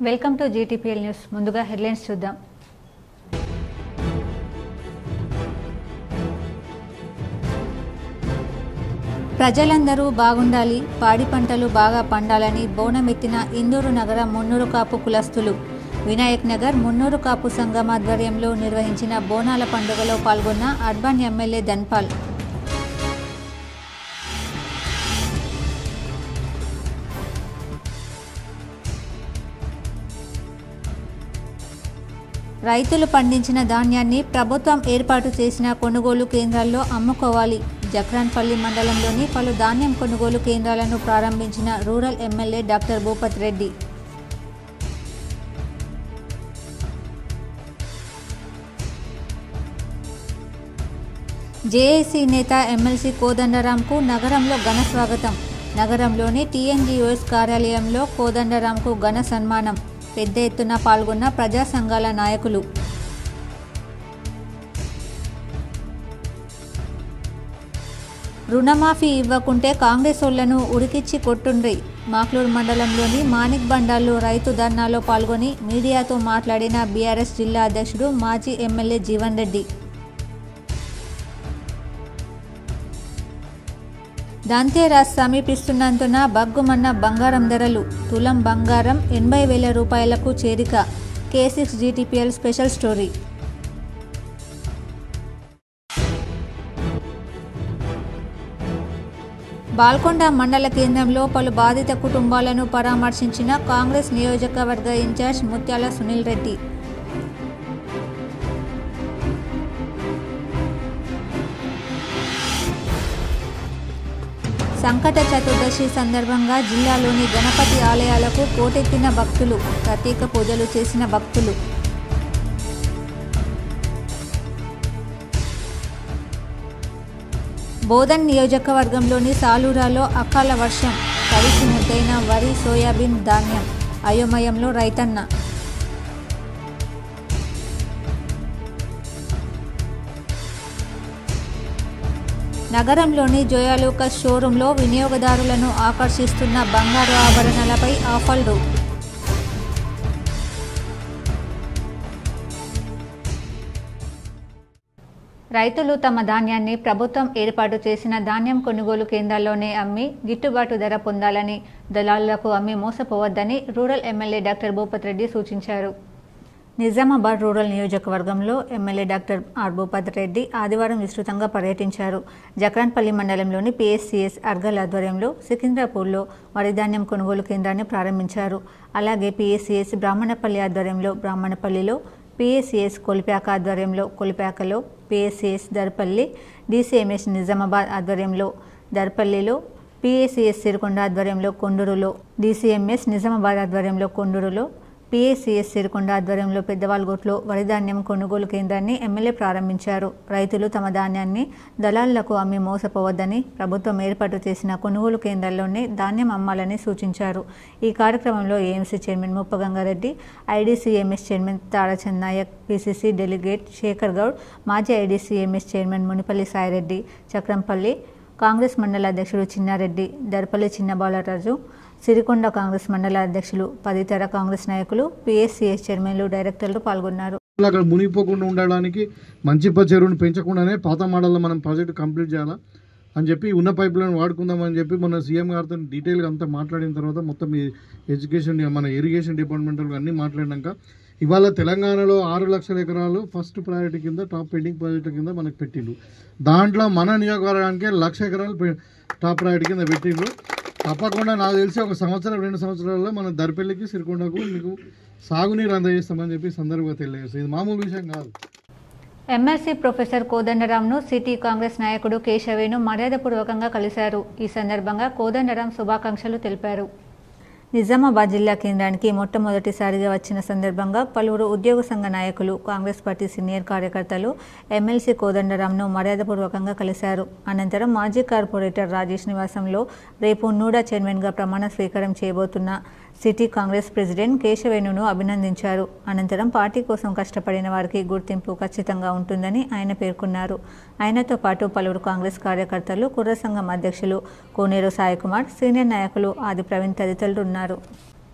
welcome to GTPL news ముందుగా headlines చూద్దాం ప్రజలందరూ బాగుండాలి పాడి పంటలు బాగా పండాలని బోనమెత్తిన ఇందూరు నగర మున్నూరు కాపు కులస్తులు వినాయక్ నగర్ మున్నూరు కాపు సంఘం ఆధ్వర్యంలో నిర్వహించిన బోనాల పండుగలో పాల్గొన్న అర్బన్ ఎమ్మెల్యే ధన్పాల్ రైతులు పండించిన ధాన్యాన్ని ప్రభుత్వం ఏర్పాటు చేసిన కొనుగోలు కేంద్రాల్లో అమ్ముకోవాలి జక్రాన్పల్లి మండలంలోని పలు ధాన్యం కొనుగోలు కేంద్రాలను ప్రారంభించిన rural MLA doctor Bhupath Reddy JAC నేత ఎమ్మెల్సీ కోదండరాంకు నగరంలో ఘన స్వాగతం నగరంలోని టీఎన్జీఓఎస్ కార్యాలయంలో కోదండరాంకు ఘన సన్మానం పెద్ద ఎత్తున పాల్గొన్న ప్రజా సంఘాల నాయకులు రుణమాఫీ ఇవ్వకుంటే కాంగ్రెస్ ఓళ్లను ఉరికిచ్చి కొట్టుండ్రి మాక్లూరు మండలంలోని మాణిక్ బండాల్లో రైతు ధర్నాలో పాల్గొని మీడియాతో మాట్లాడిన బీఆర్ఎస్ జిల్లా అధ్యక్షుడు మాజీ ఎమ్మెల్యే జీవన్ రెడ్డి దంతేరాస్ సమీపిస్తున్నందున బగ్గుమన్న బంగారం ధరలు తులం బంగారం ఎనభై వేల రూపాయలకు చేరిక K six GTPL special story Balkonda మండల కేంద్రంలో పలు బాధిత కుటుంబాలను పరామర్శించిన కాంగ్రెస్ నియోజకవర్గ ఇన్ఛార్జ్ ముత్యాల సునీల్ రెడ్డి సంకట చతుర్దశి సందర్భంగా జిల్లాలోని గణపతి ఆలయాలకు పోటెత్తిన భక్తులు ప్రత్యేక పూజలు చేసిన భక్తులు బోధన్ నియోజకవర్గంలోని సాలూరాలో అకాల వర్షం తడిసి ముద్దైన వరి సోయాబీన్ ధాన్యం అయోమయంలో రైతన్న నగరంలోని జోయాలూకస్ షోరూంలో వినియోగదారులను ఆకర్షిస్తున్న బంగారు ఆభరణాలపై ఆఫర్లు రైతులు తమ ధాన్యాన్ని ప్రభుత్వం ఏర్పాటు చేసిన ధాన్యం కొనుగోలు కేంద్రాల్లోనే అమ్మి గిట్టుబాటు ధర పొందాలని దళారులకు అమ్మి మోసపోవద్దని rural MLA doctor Bhupath Reddy సూచించారు నిజామాబాద్ రూరల్ నియోజకవర్గంలో MLA doctor R Bhupath Reddy ఆదివారం విస్తృతంగా పర్యటించారు జక్రాన్పల్లి మండలంలోని పిఎస్సిఎస్ అర్గల్ ఆధ్వర్యంలో సికింద్రాపూర్లో వరిధాన్యం కొనుగోలు కేంద్రాన్ని ప్రారంభించారు అలాగే పిఎస్సిఎస్ బ్రాహ్మణపల్లి ఆధ్వర్యంలో బ్రాహ్మణపల్లిలో పిఎస్సిఎస్ కొలిపాక ఆధ్వర్యంలో కొలిపాకలో పిఎస్సిఎస్ దర్పల్లి డిసిఎంఎస్ నిజామాబాద్ ఆధ్వర్యంలో దర్పల్లిలో పిఎస్సిఎస్ సిరికొండ ఆధ్వర్యంలో కొండూరులో డిసిఎంఎస్ నిజామాబాద్ ఆధ్వర్యంలో కొండూరులో పిఎస్సిఎస్ సిరికొండ ఆధ్వర్యంలో పెద్దవాల్గోట్లో వరిధాన్యం కొనుగోలు కేంద్రాన్ని ఎమ్మెల్యే ప్రారంభించారు రైతులు తమ ధాన్యాన్ని దళారులకు అమ్మి మోసపోవద్దని ప్రభుత్వం ఏర్పాటు చేసిన కొనుగోలు కేంద్రాల్లోనే ధాన్యం అమ్మాలని సూచించారు ఈ కార్యక్రమంలో AMC chairman Muppagangareddy IDCMS chairman Tarachand Naik PCC delegate Shekhar Goud మాజీ ఐడీసీఎంఎస్ చైర్మన్ మునిపల్లి సాయిరెడ్డి చక్రంపల్లి కాంగ్రెస్ మండల అధ్యక్షుడు చిన్నారెడ్డి దర్పల్లి చిన్నబాలరాజు సిరికొండ కాంగ్రెస్ మండల అధ్యక్షులు పదితర కాంగ్రెస్ నాయకులు పిఎస్సిఎస్ చైర్మన్లు డైరెక్టర్లు పాల్గొన్నారు అక్కడ మునిగిపోకుండా ఉండడానికి మంచిప్ప చెరువును పెంచకుండానే పాత మోడల్లో మనం ప్రాజెక్ట్ కంప్లీట్ చేయాలా అని చెప్పి ఉన్న పైపులను వాడుకుందామని చెప్పి మన సీఎం గారితో డీటెయిల్గా అంతా మాట్లాడిన తర్వాత మొత్తం ఈ ఎడ్యుకేషన్ మన ఇరిగేషన్ డిపార్ట్మెంట్ అన్నీ మాట్లాడినాక ఇవాళ తెలంగాణలో ఆరు లక్షల ఎకరాలు ఫస్ట్ ప్రయారిటీ కింద టాప్ పెండింగ్ ప్రాజెక్ట్ కింద మనకు పెట్టిండు దాంట్లో మన నియోజకవర్గానికి లక్ష ఎకరాలు పె- టాప్ ప్రయారిటీ కింద పెట్టిండు తప్పకుండా నాకు తెలిసి ఒక సంవత్సరం రెండు సంవత్సరాల్లో మన దర్పల్లికి సిరికొండకు మీకు సాగునీరు అందజేస్తామని చెప్పి సందర్భంగా తెలియజేస్తుంది ఇది మామూలు విషయం కాదు ఎమ్మెల్సీ ప్రొఫెసర్ కోదండరాంను సిటీ కాంగ్రెస్ నాయకుడు కేశవేను మర్యాదపూర్వకంగా కలిశారు ఈ సందర్భంగా కోదండరాం శుభాకాంక్షలు తెలిపారు నిజామాబాద్ జిల్లా కేంద్రానికి మొట్టమొదటిసారిగా వచ్చిన సందర్భంగా పలువురు ఉద్యోగ సంఘ నాయకులు కాంగ్రెస్ పార్టీ సీనియర్ కార్యకర్తలు ఎమ్మెల్సీ కోదండరాంను మర్యాదపూర్వకంగా కలిశారు అనంతరం మాజీ కార్పొరేటర్ రాజేష్ నివాసంలో రేపు నూడా చైర్మన్గా ప్రమాణ స్వీకారం చేయబోతున్న సిటీ కాంగ్రెస్ ప్రెసిడెంట్ కేశవేణును అభినందించారు అనంతరం పార్టీ కోసం కష్టపడిన వారికి గుర్తింపు ఖచ్చితంగా ఉంటుందని ఆయన పేర్కొన్నారు ఆయనతో పాటు పలువురు కాంగ్రెస్ కార్యకర్తలు కుర్ర సంఘం అధ్యక్షులు కోనేరు సాయికుమార్ సీనియర్ నాయకులు ఆది ప్రవీణ్ తదితరులు ఉన్నారు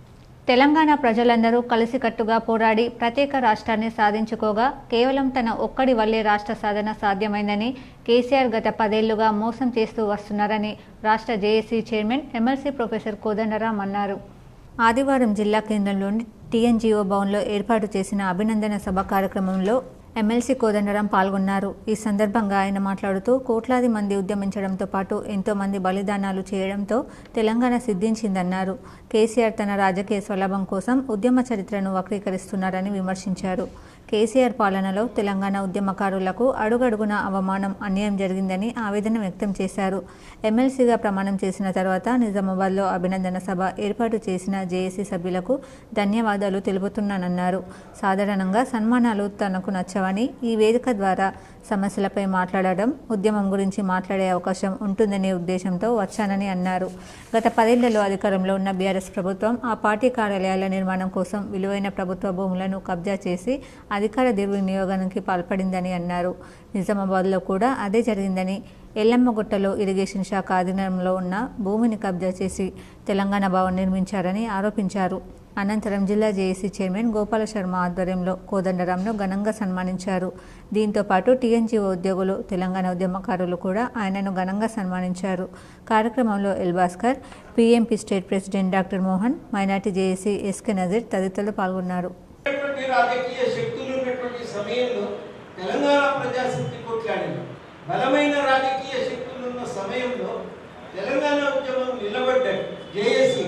తెలంగాణ ప్రజలందరూ కలిసికట్టుగా పోరాడి ప్రత్యేక రాష్ట్రాన్ని సాధించుకోగా కేవలం తన ఒక్కడి వల్లే రాష్ట్ర సాధన సాధ్యమైందని కేసీఆర్ గత పదేళ్లుగా మోసం చేస్తూ వస్తున్నారని రాష్ట్ర JAC chairman MLC professor Kodandaram అన్నారు ఆదివారం జిల్లా కేంద్రంలోని టీఎన్జీఓ భవన్లో ఏర్పాటు చేసిన అభినందన సభ కార్యక్రమంలో ఎమ్మెల్సీ కోదండరాం పాల్గొన్నారు ఈ సందర్భంగా ఆయన మాట్లాడుతూ కోట్లాది మంది ఉద్యమించడంతో పాటు ఎంతో మంది బలిదానాలు చేయడంతో తెలంగాణ సిద్ధించిందన్నారు కేసీఆర్ తన రాజకీయ స్వలాభం కోసం ఉద్యమ చరిత్రను వక్రీకరిస్తున్నారని విమర్శించారు కేసీఆర్ పాలనలో తెలంగాణ ఉద్యమకారులకు అడుగడుగున అవమానం అన్యాయం జరిగిందని ఆవేదన వ్యక్తం చేశారు ఎమ్మెల్సీగా ప్రమాణం చేసిన తర్వాత నిజామాబాద్లో అభినందన సభ ఏర్పాటు చేసిన జేఏసీ సభ్యులకు ధన్యవాదాలు తెలుపుతున్నానన్నారు సాధారణంగా సన్మానాలు తనకు నచ్చవని ఈ వేదిక ద్వారా సమస్యలపై మాట్లాడడం ఉద్యమం గురించి మాట్లాడే అవకాశం ఉంటుందనే ఉద్దేశంతో వచ్చానని అన్నారు గత పదేళ్లలో అధికారంలో ఉన్న బీఆర్ఎస్ ప్రభుత్వం ఆ పార్టీ కార్యాలయాల నిర్మాణం కోసం విలువైన ప్రభుత్వ భూములను కబ్జా చేసి అధికార దుర్వినియోగానికి పాల్పడిందని అన్నారు నిజామాబాద్లో కూడా అదే జరిగిందని ఎల్లమ్మగుట్టలో ఇరిగేషన్ శాఖ అధీనంలో ఉన్న భూమిని కబ్జా చేసి తెలంగాణ భవన్ నిర్మించారని ఆరోపించారు అనంతరం జిల్లా జేఏసీ చైర్మన్ గోపాల శర్మ ఆధ్వర్యంలో కోదండరాంను ఘనంగా సన్మానించారు దీంతో పాటు టీఎన్జీఓ ఉద్యోగులు తెలంగాణ ఉద్యమకారులు కూడా ఆయనను ఘనంగా సన్మానించారు కార్యక్రమంలో L Bhaskar PMP state president doctor Mohan minority JAC SK Nazeer తదితరులు పాల్గొన్నారు ఉన్నటువంటి రాజకీయ శక్తులు ఉన్నటువంటి సమయంలో తెలంగాణ ప్రజాశక్తి కొట్లాడింది బలమైన రాజకీయ శక్తులు ఉన్న సమయంలో తెలంగాణ ఉద్యమం నిలబడ్డాడు జేఏసీ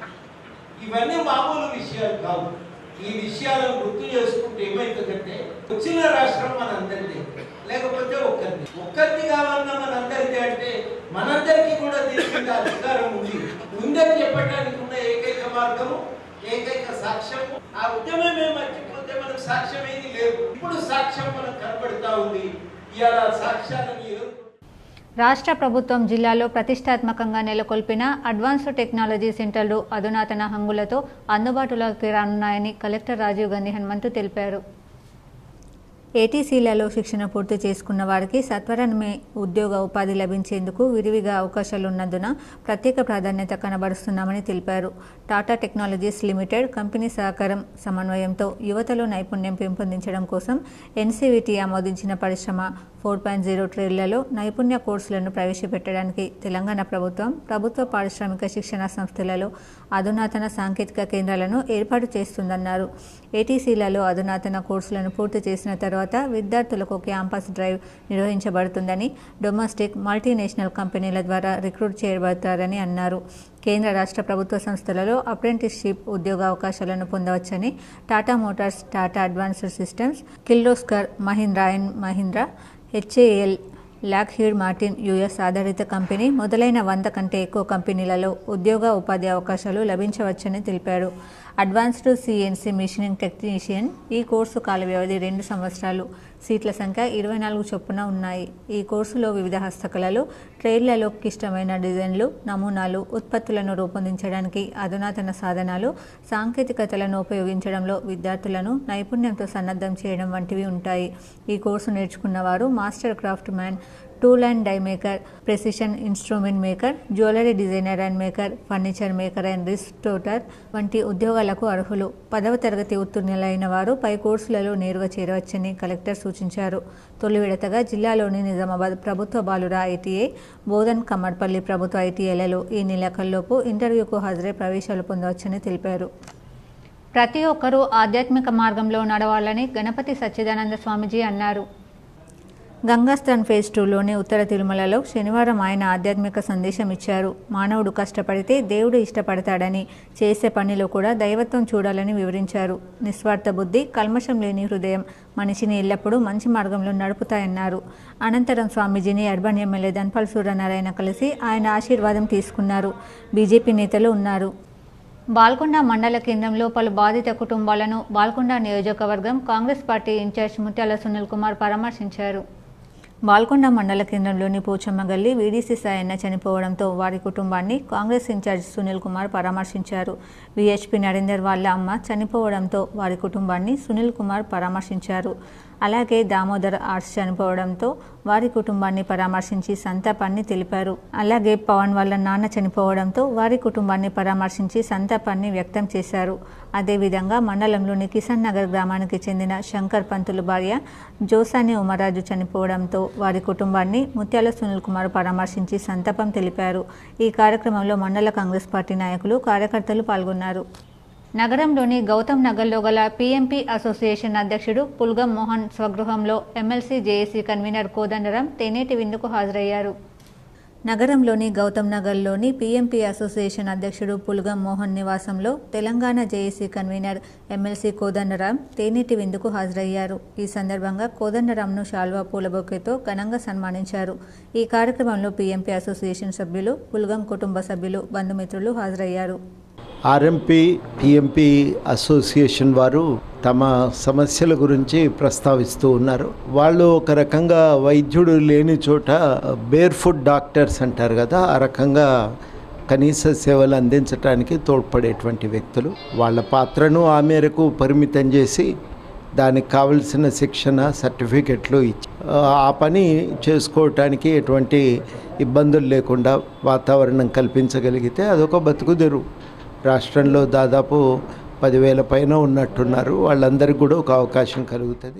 ఇవన్నీ మామూలు విషయాలు కావు ఈ విషయాలను గుర్తు చేసుకుంటే ఏమవుతుందంటే వచ్చిన రాష్ట్రం మనందరిది లేకపోతే ఒక్కరిది ఒక్కరిది కావాలన్నా మనందరిది అంటే మనందరికీ కూడా దీని మీద అధికారం ఉంది ఉందని చెప్పడానికి ఉన్న ఏకైక మార్గము ఏకైక సాక్ష్యము ఆ ఉద్యమమే మర్చిపోతే మనకు సాక్ష్యం ఏది లేదు ఇప్పుడు సాక్ష్యం మనకు కనబడుతా ఉంది ఇవాళ సాక్ష్యాలను ఎదుర్కొ రాష్ట్ర ప్రభుత్వం జిల్లాలో ప్రతిష్టాత్మకంగా నెలకొల్పిన అడ్వాన్స్డ్ టెక్నాలజీ సెంటర్లు అధునాతన హంగులతో అందుబాటులోకి రానున్నాయని కలెక్టర్ రాజీవ్ గాంధీ హనుమంతు తెలిపారు ఏటీసీలలో శిక్షణ పూర్తి చేసుకున్న వారికి సత్వరమే ఉద్యోగ ఉపాధి లభించేందుకు విరివిగా అవకాశాలున్నందున ప్రత్యేక ప్రాధాన్యత కనబరుస్తున్నామని తెలిపారు టాటా టెక్నాలజీస్ లిమిటెడ్ కంపెనీ సహకారం సమన్వయంతో యువతలో నైపుణ్యం పెంపొందించడం కోసం ఎన్సీవీటీ ఆమోదించిన పరిశ్రమ ఫోర్ పాయింట్ జీరో ట్రేళ్లలో నైపుణ్య కోర్సులను ప్రవేశపెట్టడానికి తెలంగాణ ప్రభుత్వం ప్రభుత్వ పారిశ్రామిక శిక్షణ సంస్థలలో అధునాతన సాంకేతిక కేంద్రాలను ఏర్పాటు చేస్తుందన్నారు ఏటీసీలలో అధునాతన కోర్సులను పూర్తి చేసిన తర్వాత విద్యార్థులకు క్యాంపస్ డ్రైవ్ నిర్వహించబడుతుందని డొమెస్టిక్ మల్టీనేషనల్ కంపెనీల ద్వారా రిక్రూట్ చేయబడతారని అన్నారు కేంద్ర రాష్ట్ర ప్రభుత్వ సంస్థలలో అప్రెంటిస్షిప్ ఉద్యోగ అవకాశాలను పొందవచ్చని Tata Motors Tata Advanced Systems Kirloskar Mahindra and Mahindra HAL Lockheed Martin US ఆధారిత కంపెనీ మొదలైన వంద కంటే ఎక్కువ కంపెనీలలో ఉద్యోగ ఉపాధి అవకాశాలు లభించవచ్చని తెలిపారు అడ్వాన్స్డ్ సిఎన్సి మిషనింగ్ టెక్నీషియన్ ఈ కోర్సు కాల వ్యవధి రెండు సంవత్సరాలు సీట్ల సంఖ్య ఇరవై నాలుగు చొప్పున ఉన్నాయి ఈ కోర్సులో వివిధ హస్తకళలు ట్రేడ్లలో క్లిష్టమైన డిజైన్లు నమూనాలు ఉత్పత్తులను రూపొందించడానికి అధునాతన సాధనాలు సాంకేతికతలను ఉపయోగించడంలో విద్యార్థులను నైపుణ్యంతో సన్నద్ధం చేయడం వంటివి ఉంటాయి ఈ కోర్సు నేర్చుకున్న వారు master craftsman tool and die maker precision instrument maker jewellery designer and maker furniture maker and restorer వంటి ఉద్యోగాలకు అర్హులు పదవ తరగతి ఉత్తీర్ణులైన వారు పై కోర్సులలో నేరుగా చేరవచ్చని కలెక్టర్ సూచించారు తొలి విడతగా జిల్లాలోని నిజామాబాద్ ప్రభుత్వ బాలుర ఐటీఐ బోధన్ కమ్మడ్పల్లి ప్రభుత్వ ఐటీఐలలో ఈ నెలకల్లోపు ఇంటర్వ్యూకు హాజరై ప్రవేశాలు పొందవచ్చని తెలిపారు ప్రతి ఒక్కరూ ఆధ్యాత్మిక మార్గంలో నడవాలని గణపతి సచ్చిదానంద స్వామీజీ అన్నారు గంగాస్థాన్ ఫేజ్ టూలోని ఉత్తర తిరుమలలో శనివారం ఆయన ఆధ్యాత్మిక సందేశం ఇచ్చారు మానవుడు కష్టపడితే దేవుడు ఇష్టపడతాడని చేసే పనిలో కూడా దైవత్వం చూడాలని వివరించారు నిస్వార్థ బుద్ధి కల్మషం లేని హృదయం మనిషిని ఎల్లప్పుడూ మంచి మార్గంలో నడుపుతాయన్నారు అనంతరం స్వామీజీని అర్బన్ ఎమ్మెల్యే ధన్పాల్ సూర్యనారాయణ కలిసి ఆయన ఆశీర్వాదం తీసుకున్నారు బీజేపీ నేతలు ఉన్నారు బాల్కొండ మండల కేంద్రంలో పలు బాధిత కుటుంబాలను బాల్కొండ నియోజకవర్గం కాంగ్రెస్ పార్టీ ఇన్ఛార్జ్ ముత్యాల సునీల్ కుమార్ పరామర్శించారు బాల్కొండ మండల కేంద్రంలోని పోచమ్మ గల్లి వీడీసీ సాయన్న చనిపోవడంతో వారి కుటుంబాన్ని కాంగ్రెస్ ఇన్ఛార్జ్ సునీల్ కుమార్ పరామర్శించారు విహెచ్పి నరేందర్ వాళ్ళ అమ్మ చనిపోవడంతో వారి కుటుంబాన్ని సునీల్ కుమార్ పరామర్శించారు అలాగే దామోదర్ ఆర్ట్స్ చనిపోవడంతో వారి కుటుంబాన్ని పరామర్శించి సంతాపాన్ని తెలిపారు అలాగే పవన్ వాళ్ళ నాన్న చనిపోవడంతో వారి కుటుంబాన్ని పరామర్శించి సంతాపాన్ని వ్యక్తం చేశారు అదేవిధంగా మండలంలోని కిషన్ నగర్ గ్రామానికి చెందిన శంకర్ పంతులు భార్య జోసాని ఉమరాజు చనిపోవడంతో వారి కుటుంబాన్ని ముత్యాల సునీల్ కుమార్ పరామర్శించి సంతాపం తెలిపారు ఈ కార్యక్రమంలో మండల కాంగ్రెస్ పార్టీ నాయకులు కార్యకర్తలు పాల్గొన్నారు నగరంలోని గౌతమ్ నగర్లో గల పీఎంపీ అసోసియేషన్ అధ్యక్షుడు పుల్గం మోహన్ స్వగృహంలో ఎమ్మెల్సీ జేఏసీ కన్వీనర్ కోదండరాం తెనేటి విందుకు హాజరయ్యారు నగరంలోని గౌతమ్ నగర్లోని పీఎంపీ అసోసియేషన్ అధ్యక్షుడు పుల్గం మోహన్ నివాసంలో Telangana JAC convener MLC Kodandaram తేనీటి విందుకు హాజరయ్యారు ఈ సందర్భంగా కోదండరాంను శాల్వా పూలబొకేతో ఘనంగా సన్మానించారు ఈ కార్యక్రమంలో పీఎంపీ అసోసియేషన్ సభ్యులు పుల్గం కుటుంబ సభ్యులు బంధుమిత్రులు హాజరయ్యారు ఆర్ఎంపీ పిఎంపి అసోసియేషన్ వారు తమ సమస్యల గురించి ప్రస్తావిస్తూ ఉన్నారు వాళ్ళు ఒక రకంగా వైద్యుడు లేని చోట బేర్ ఫుడ్ డాక్టర్స్ అంటారు కదా ఆ రకంగా కనీస సేవలు అందించడానికి తోడ్పడేటువంటి వ్యక్తులు వాళ్ళ పాత్రను ఆ మేరకు పరిమితం చేసి దానికి కావలసిన శిక్షణ సర్టిఫికెట్లు ఇచ్చి ఆ పని చేసుకోవటానికి ఎటువంటి ఇబ్బందులు లేకుండా వాతావరణం కల్పించగలిగితే అదొక బతుకుదెరు రాష్ట్రంలో దాదాపు పదివేల పైన ఉన్నట్టున్నారు వాళ్ళందరికీ కూడా ఒక అవకాశం కలుగుతుంది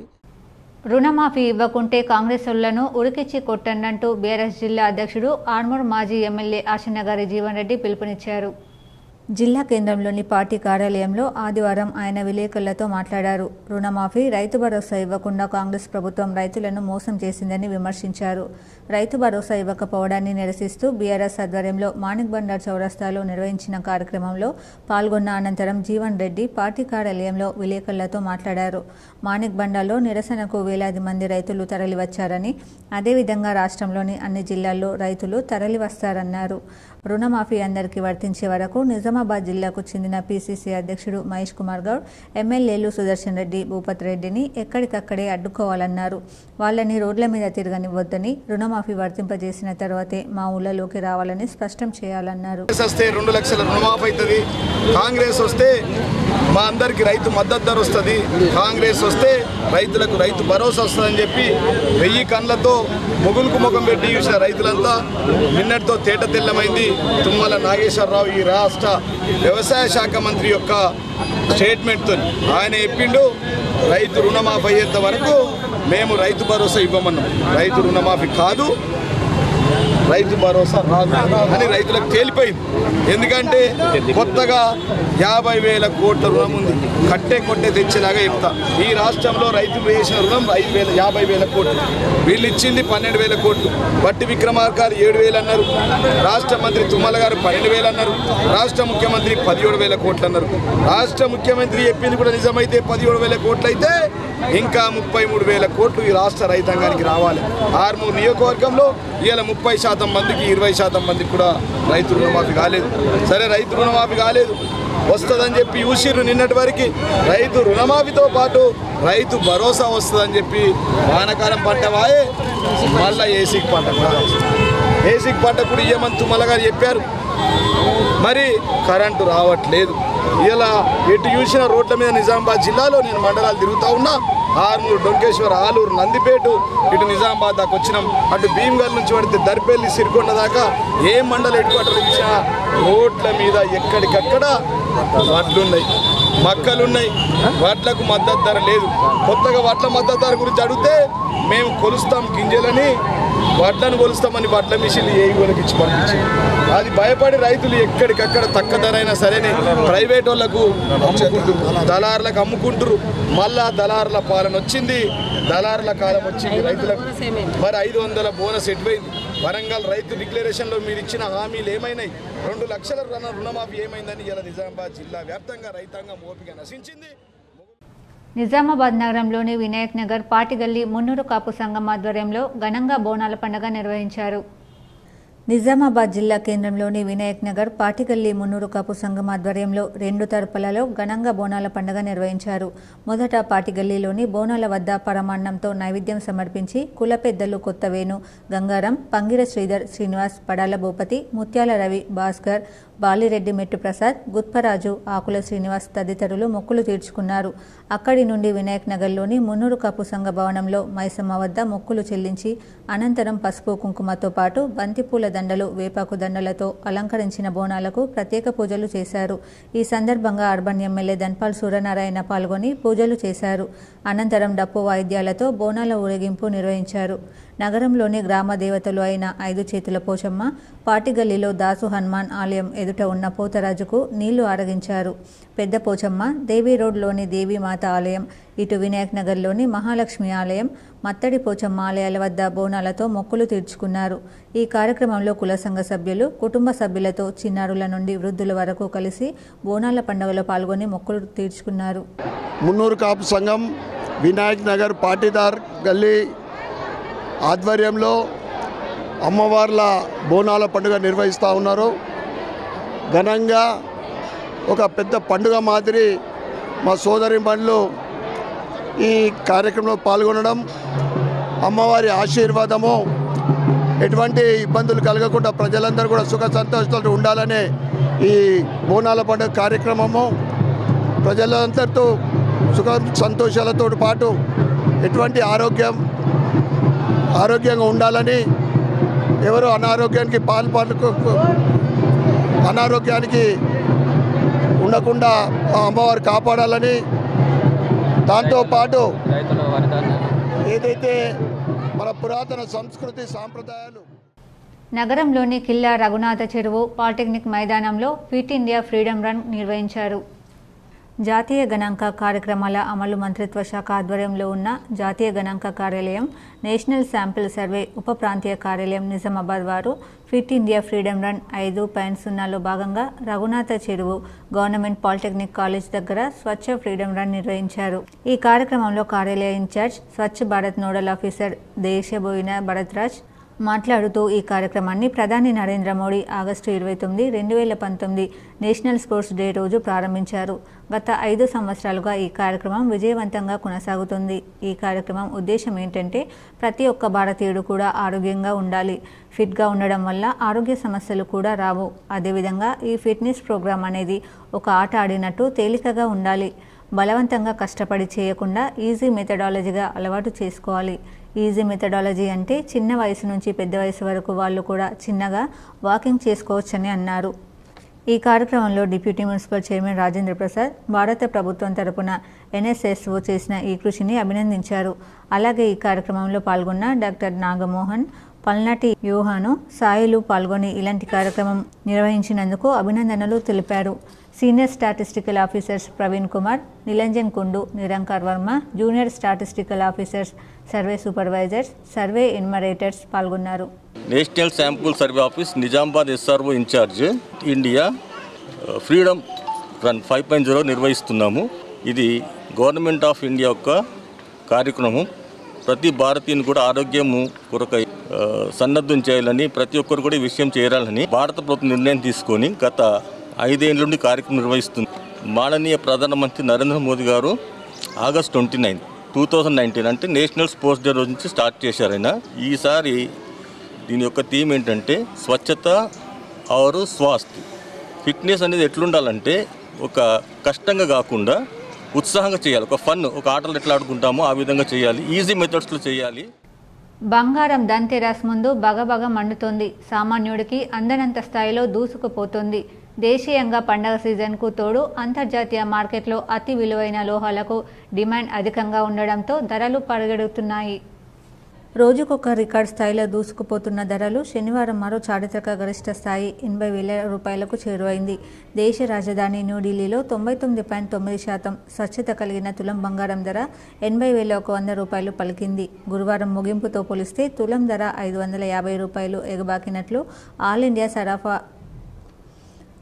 రుణమాఫీ ఇవ్వకుంటే కాంగ్రెసులను ఉరికిచ్చి కొట్టండంటూ బీఆర్ఎస్ జిల్లా అధ్యక్షుడు ఆర్మూర్ మాజీ ఎమ్మెల్యే ఆశనగారి జీవన్ రెడ్డి పిలుపునిచ్చారు జిల్లా కేంద్రంలోని పార్టీ కార్యాలయంలో ఆదివారం ఆయన విలేకరులతో మాట్లాడారు రుణమాఫీ రైతు భరోసా ఇవ్వకుండా కాంగ్రెస్ ప్రభుత్వం రైతులను మోసం చేసిందని విమర్శించారు రైతు భరోసా ఇవ్వకపోవడాన్ని నిరసిస్తూ బీఆర్ఎస్ ఆధ్వర్యంలో మాణిక్ బండార్ చౌరస్తాలో నిర్వహించిన కార్యక్రమంలో పాల్గొన్న అనంతరం జీవన్ రెడ్డి పార్టీ కార్యాలయంలో విలేకరులతో మాట్లాడారు మాణిక్ బండాలో నిరసనకు వేలాది మంది రైతులు తరలివచ్చారని అదేవిధంగా రాష్ట్రంలోని అన్ని జిల్లాల్లో రైతులు తరలివస్తారన్నారు రుణమాఫీ అందరికీ వర్తించే వరకు నిజామాబాద్ జిల్లాకు చెందిన పీసీసీ అధ్యక్షుడు మహేష్ కుమార్ గౌడ్ ఎమ్మెల్యేలు సుదర్శన్ రెడ్డి భూపత్ రెడ్డిని ఎక్కడికక్కడే అడ్డుకోవాలన్నారు వాళ్ళని రోడ్ల మీద తిరగనివ్వొద్దని రుణమాఫీ వర్తింపజేసిన తర్వాతే మా ఊళ్ళలోకి రావాలని స్పష్టం చేయాలన్నారు కాంగ్రెస్ వస్తే రెండు లక్షల రుణమాఫీ అవుతుంది కాంగ్రెస్ వస్తే మా అందరికి రైతు మద్దతు ధర వస్తుంది కాంగ్రెస్ వస్తే రైతులకు రైతు భరోసా వస్తుందని చెప్పి వెయ్యి కళ్ళతో మొగులకు ముఖం పెట్టి చూసిన రైతులంతా నిన్నటితో తేట తెల్లమైంది తుమ్మల నాగేశ్వరరావు ఈ రాష్ట్ర వ్యవసాయ శాఖ మంత్రి యొక్క స్టేట్మెంట్తో ఆయన చెప్పిండు రైతు రుణమాఫీ అయ్యేంత వరకు మేము రైతు భరోసా ఇవ్వమన్నాం రైతు రుణమాఫీ కాదు రైతు భరోసా రాదు అని రైతులకు తేలిపోయింది ఎందుకంటే కొత్తగా యాభై వేల కోట్ల రుణం ఉంది కట్టే కొట్టే తెచ్చేలాగా చెప్తా ఈ రాష్ట్రంలో రైతులు వేసిన రుణం ఐదు వేల యాభై వేల కోట్లు వీళ్ళు ఇచ్చింది పన్నెండు వేల కోట్లు బట్టి విక్రమార్కారు ఏడు వేలు అన్నారు రాష్ట్ర మంత్రి తుమ్మల గారు పన్నెండు వేలు అన్నారు రాష్ట్ర ముఖ్యమంత్రి పదిహేడు వేల కోట్లు అన్నారు రాష్ట్ర ముఖ్యమంత్రి చెప్పింది కూడా నిజమైతే పదిహేడు వేల కోట్లు అయితే ఇంకా ముప్పై మూడు వేల కోట్లు ఈ రాష్ట్ర రైతాంగానికి రావాలి ఆర్మూర్ నియోజకవర్గంలో ఇవాళ ముప్పై శాతం మందికి ఇరవై శాతం మందికి కూడా రైతు రుణమాఫీ కాలేదు సరే రైతు రుణమాఫీ కాలేదు వస్తుందని చెప్పి ఊసిర్రు నిన్నటి వరకు రైతు రుణమాఫీతో పాటు రైతు భరోసా వస్తుందని చెప్పి వానకాలం పంట వాయే మళ్ళా ఏసీకి పంట కూడా ఏసీకి పంట కూడా ఇయ్యమని తుమ్మల గారు చెప్పారు మరి కరెంటు రావట్లేదు ఇలా ఎటు చూసిన రోడ్ల మీద నిజామాబాద్ జిల్లాలో నేను మండలాలు తిరుగుతా ఉన్నా ఆర్మూరు డొంకేశ్వర ఆలూరు నందిపేట ఇటు నిజామాబాద్ దాకా వచ్చినాం అటు భీమ్గల్ నుంచి పడితే దర్పల్లి సిరికొండ దాకా ఏ మండల హెడ్ క్వార్టర్లు చూసినా రోడ్ల మీద ఎక్కడికక్కడ వడ్లున్నాయి మక్కలున్నాయి వడ్లకు మద్దతు ధర లేదు కొత్తగా వడ్ల మద్దతు ధర గురించి అడిగితే మేము కొలుస్తాం గింజలని వడ్లను కొలుస్తామని వడ్ల మిషన్లు ఏ వాళ్ళకి ఇచ్చి పంపించి అది భయపడి రైతులు ఎక్కడికక్కడ తక్కువ ధర అయినా సరేనే ప్రైవేట్ వాళ్ళకు అమ్ముకుంటారు దళారులకు అమ్ముకుంటారు మళ్ళా దళారుల పాలన వచ్చింది దళారుల కాలం వచ్చింది రైతులకు మరి ఐదు వందల బోనస్ ఎటువైంది వరంగల్ రైతు డిక్లరేషన్లో మీరు ఇచ్చిన హామీలు ఏమైనాయి రెండు లక్షల రుణ రుణమాఫీ ఏమైందని ఇలా నిజామాబాద్ జిల్లా వ్యాప్తంగా రైతాంగం ఓపిక నశించింది నిజామాబాద్ నగరంలోని వినాయక్ నగర్ పాటిగల్లి మున్నూరు కాపు సంఘం ఆధ్వర్యంలో ఘనంగా బోనాల పండుగ నిర్వహించారు నిజామాబాద్ జిల్లా కేంద్రంలోని వినాయక్ నగర్ పాటిగల్లి మున్నూరు కాపు సంఘం ఆధ్వర్యంలో రెండు తరపులలో ఘనంగా బోనాల పండుగ నిర్వహించారు మొదట పాటిగల్లీలోని బోనాల వద్ద పరమాన్నంతో నైవేద్యం సమర్పించి కుల పెద్దలు కొత్తవేణు గంగారం పంగిర శ్రీధర్ శ్రీనివాస్ పడాల భూపతి ముత్యాల రవి భాస్కర్ బాలిరెడ్డి మెట్టు ప్రసాద్ గుత్పరాజు ఆకుల శ్రీనివాస్ తదితరులు మొక్కులు తీర్చుకున్నారు అక్కడి నుండి వినాయక్ నగర్లోని మున్నూరు కాపు సంఘ భవనంలో మైసమ్మ వద్ద మొక్కులు చెల్లించి అనంతరం పసుపు కుంకుమతో పాటు బంతిపూల దండలు వేపాకు దండలతో అలంకరించిన బోనాలకు ప్రత్యేక పూజలు చేశారు ఈ సందర్భంగా అర్బన్ ఎమ్మెల్యే ధన్పాల్ సూర్యనారాయణ పాల్గొని పూజలు చేశారు అనంతరం డప్పు వాయిద్యాలతో బోనాల ఊరేగింపు నిర్వహించారు నగరంలోని గ్రామ దేవతలు అయిన ఐదు చేతుల పోచమ్మ పాటిగల్లిలో దాసు హనుమాన్ ఆలయం ఎదుట ఉన్న పోతరాజుకు నీళ్లు ఆరగించారు పెద్ద పోచమ్మ దేవీ రోడ్లోని దేవీమాత ఆలయం ఇటు వినాయక్ నగర్లోని మహాలక్ష్మి ఆలయం మత్తడి పోచమ్మ ఆలయాల వద్ద బోనాలతో మొక్కులు తీర్చుకున్నారు ఈ కార్యక్రమంలో కుల సంఘ సభ్యులు కుటుంబ సభ్యులతో చిన్నారుల నుండి వృద్ధుల వరకు కలిసి బోనాల పండుగలో పాల్గొని మొక్కులు తీర్చుకున్నారు మున్నూరు కాపు సంఘం వినాయక్ నగర్ పాటీదార్ గల్లీ ఆధ్వర్యంలో అమ్మవార్ల బోనాల పండుగ నిర్వహిస్తూ ఉన్నారు ఘనంగా ఒక పెద్ద పండుగ మాదిరి మా సోదరి బండ్లు ఈ కార్యక్రమంలో పాల్గొనడం అమ్మవారి ఆశీర్వాదము ఎటువంటి ఇబ్బందులు కలగకుండా ప్రజలందరూ కూడా సుఖ సంతోషాలతో ఉండాలనే ఈ బోనాల పండుగ కార్యక్రమము ప్రజలందరితో సుఖ సంతోషాలతో పాటు ఎటువంటి ఆరోగ్యం ఆరోగ్యంగా ఉండాలని ఎవరు అనారోగ్యానికి పాల్పడుకో అనారోగ్యానికి ఉండకుండా ఆ అమ్మవారు కాపాడాలని దాంతోపాటు ఏదైతే మన పురాతన సంస్కృతి సాంప్రదాయాలు నగరంలోని కిల్లా రఘునాథ చెరువు పాలిటెక్నిక్ మైదానంలో ఫిట్ ఇండియా ఫ్రీడమ్ రన్ నిర్వహించారు జాతీయ గణాంక కార్యక్రమాల అమలు మంత్రిత్వ శాఖ ఆధ్వర్యంలో ఉన్న జాతీయ గణాంక కార్యాలయం నేషనల్ శాంపిల్ సర్వే ఉప ప్రాంతీయ కార్యాలయం నిజామాబాద్ వారు ఫిట్ ఇండియా ఫ్రీడమ్ రన్ ఐదు పాయింట్ సున్నాలో భాగంగా రఘునాథ చెరువు గవర్నమెంట్ పాలిటెక్నిక్ కాలేజ్ దగ్గర స్వచ్ఛ ఫ్రీడమ్ రన్ నిర్వహించారు ఈ కార్యక్రమంలో కార్యాలయ incharge Swachh Bharat nodal officer Deshaboina Bharathraj మాట్లాడుతూ ఈ కార్యక్రమాన్ని ప్రధాని నరేంద్ర మోడీ ఆగస్టు ఇరవై తొమ్మిది రెండు వేల పంతొమ్మిది నేషనల్ స్పోర్ట్స్ డే రోజు ప్రారంభించారు గత ఐదు సంవత్సరాలుగా ఈ కార్యక్రమం విజయవంతంగా కొనసాగుతుంది ఈ కార్యక్రమం ఉద్దేశం ఏంటంటే ప్రతి ఒక్క భారతీయుడు కూడా ఆరోగ్యంగా ఉండాలి ఫిట్గా ఉండడం వల్ల ఆరోగ్య సమస్యలు కూడా రావు అదేవిధంగా ఈ ఫిట్నెస్ ప్రోగ్రాం అనేది ఒక ఆట ఆడినట్టు తేలికగా ఉండాలి బలవంతంగా కష్టపడి చేయకుండా ఈజీ మెథడాలజీగా అలవాటు చేసుకోవాలి ఈజీ మెథడాలజీ అంటే చిన్న వయసు నుంచి పెద్ద వయసు వరకు వాళ్ళు కూడా చిన్నగా వాకింగ్ చేసుకోవచ్చని అన్నారు ఈ కార్యక్రమంలో deputy municipal chairman Rajendra Prasad భారత ప్రభుత్వం తరపున ఎన్ఎస్ఎస్ఓ చేసిన ఈ కృషిని అభినందించారు అలాగే ఈ కార్యక్రమంలో పాల్గొన్న డాక్టర్ నాగమోహన్ పల్నాటి యూహాను సాయిలు పాల్గొని ఇలాంటి కార్యక్రమం నిర్వహించినందుకు అభినందనలు తెలిపారు senior statistical officers Praveen Kumar Nilanjan Kundu Nirankar Verma junior statistical officers survey supervisors survey enumerators పాల్గొన్నారు national sample survey office Nizamabad SRO incharge India ఆ, freedom run five point zero నిర్వహిస్తున్నాము ఇది గవర్నమెంట్ ఆఫ్ ఇండియా యొక్క కార్యక్రమం ప్రతి భారతీయుని కూడా ఆరోగ్యము కొరకై ఆ, సన్నద్ధం చేయాలని ప్రతి ఒక్కరు కూడా ఈ విషయం చేయాలని భారత ప్రభుత్వం నిర్ణయం తీసుకొని గత ఐదేళ్ల నుండి కార్యక్రమం నిర్వహిస్తుంది మాననీయ ప్రధానమంత్రి నరేంద్ర మోదీ గారు August twenty nine two thousand nineteen అంటే నేషనల్ స్పోర్ట్స్ డే రోజు నుంచి స్టార్ట్ చేశారు ఆయన ఈసారి దీని యొక్క థీమ్ ఏంటంటే స్వచ్ఛత ఆరు స్వాస్థ్ ఫిట్నెస్ అనేది ఎట్లుండాలంటే ఒక కష్టంగా కాకుండా ఉత్సాహంగా చేయాలి ఒక ఫన్ ఒక ఆటలు ఎట్లా ఆడుకుంటామో ఆ విధంగా చేయాలి ఈజీ మెథడ్స్లో చేయాలి బంగారం దంతెరాస్ ముందు బగబగ మండుతోంది సామాన్యుడికి అందనంత స్థాయిలో దూసుకుపోతుంది దేశీయంగా పండగ సీజన్కు తోడు అంతర్జాతీయ మార్కెట్లో అతి విలువైన లోహాలకు డిమాండ్ అధికంగా ఉండడంతో ధరలు పరిగెడుతున్నాయి రోజుకొక రికార్డ్ స్థాయిలో దూసుకుపోతున్న ధరలు శనివారం మరో చారిత్రక గరిష్ట స్థాయి ఎనభై వేల రూపాయలకు చేరువైంది దేశ రాజధాని న్యూఢిల్లీలో తొంభై తొమ్మిది పాయింట్ తొమ్మిది శాతం స్వచ్ఛత కలిగిన తులం బంగారం ధర ఎనభై వేల ఒక వంద రూపాయలు పలికింది గురువారం ముగింపుతో పోలిస్తే తులం ధర ఐదు వందల యాభై రూపాయలు ఎగబాకినట్లు ఆల్ ఇండియా సరాఫా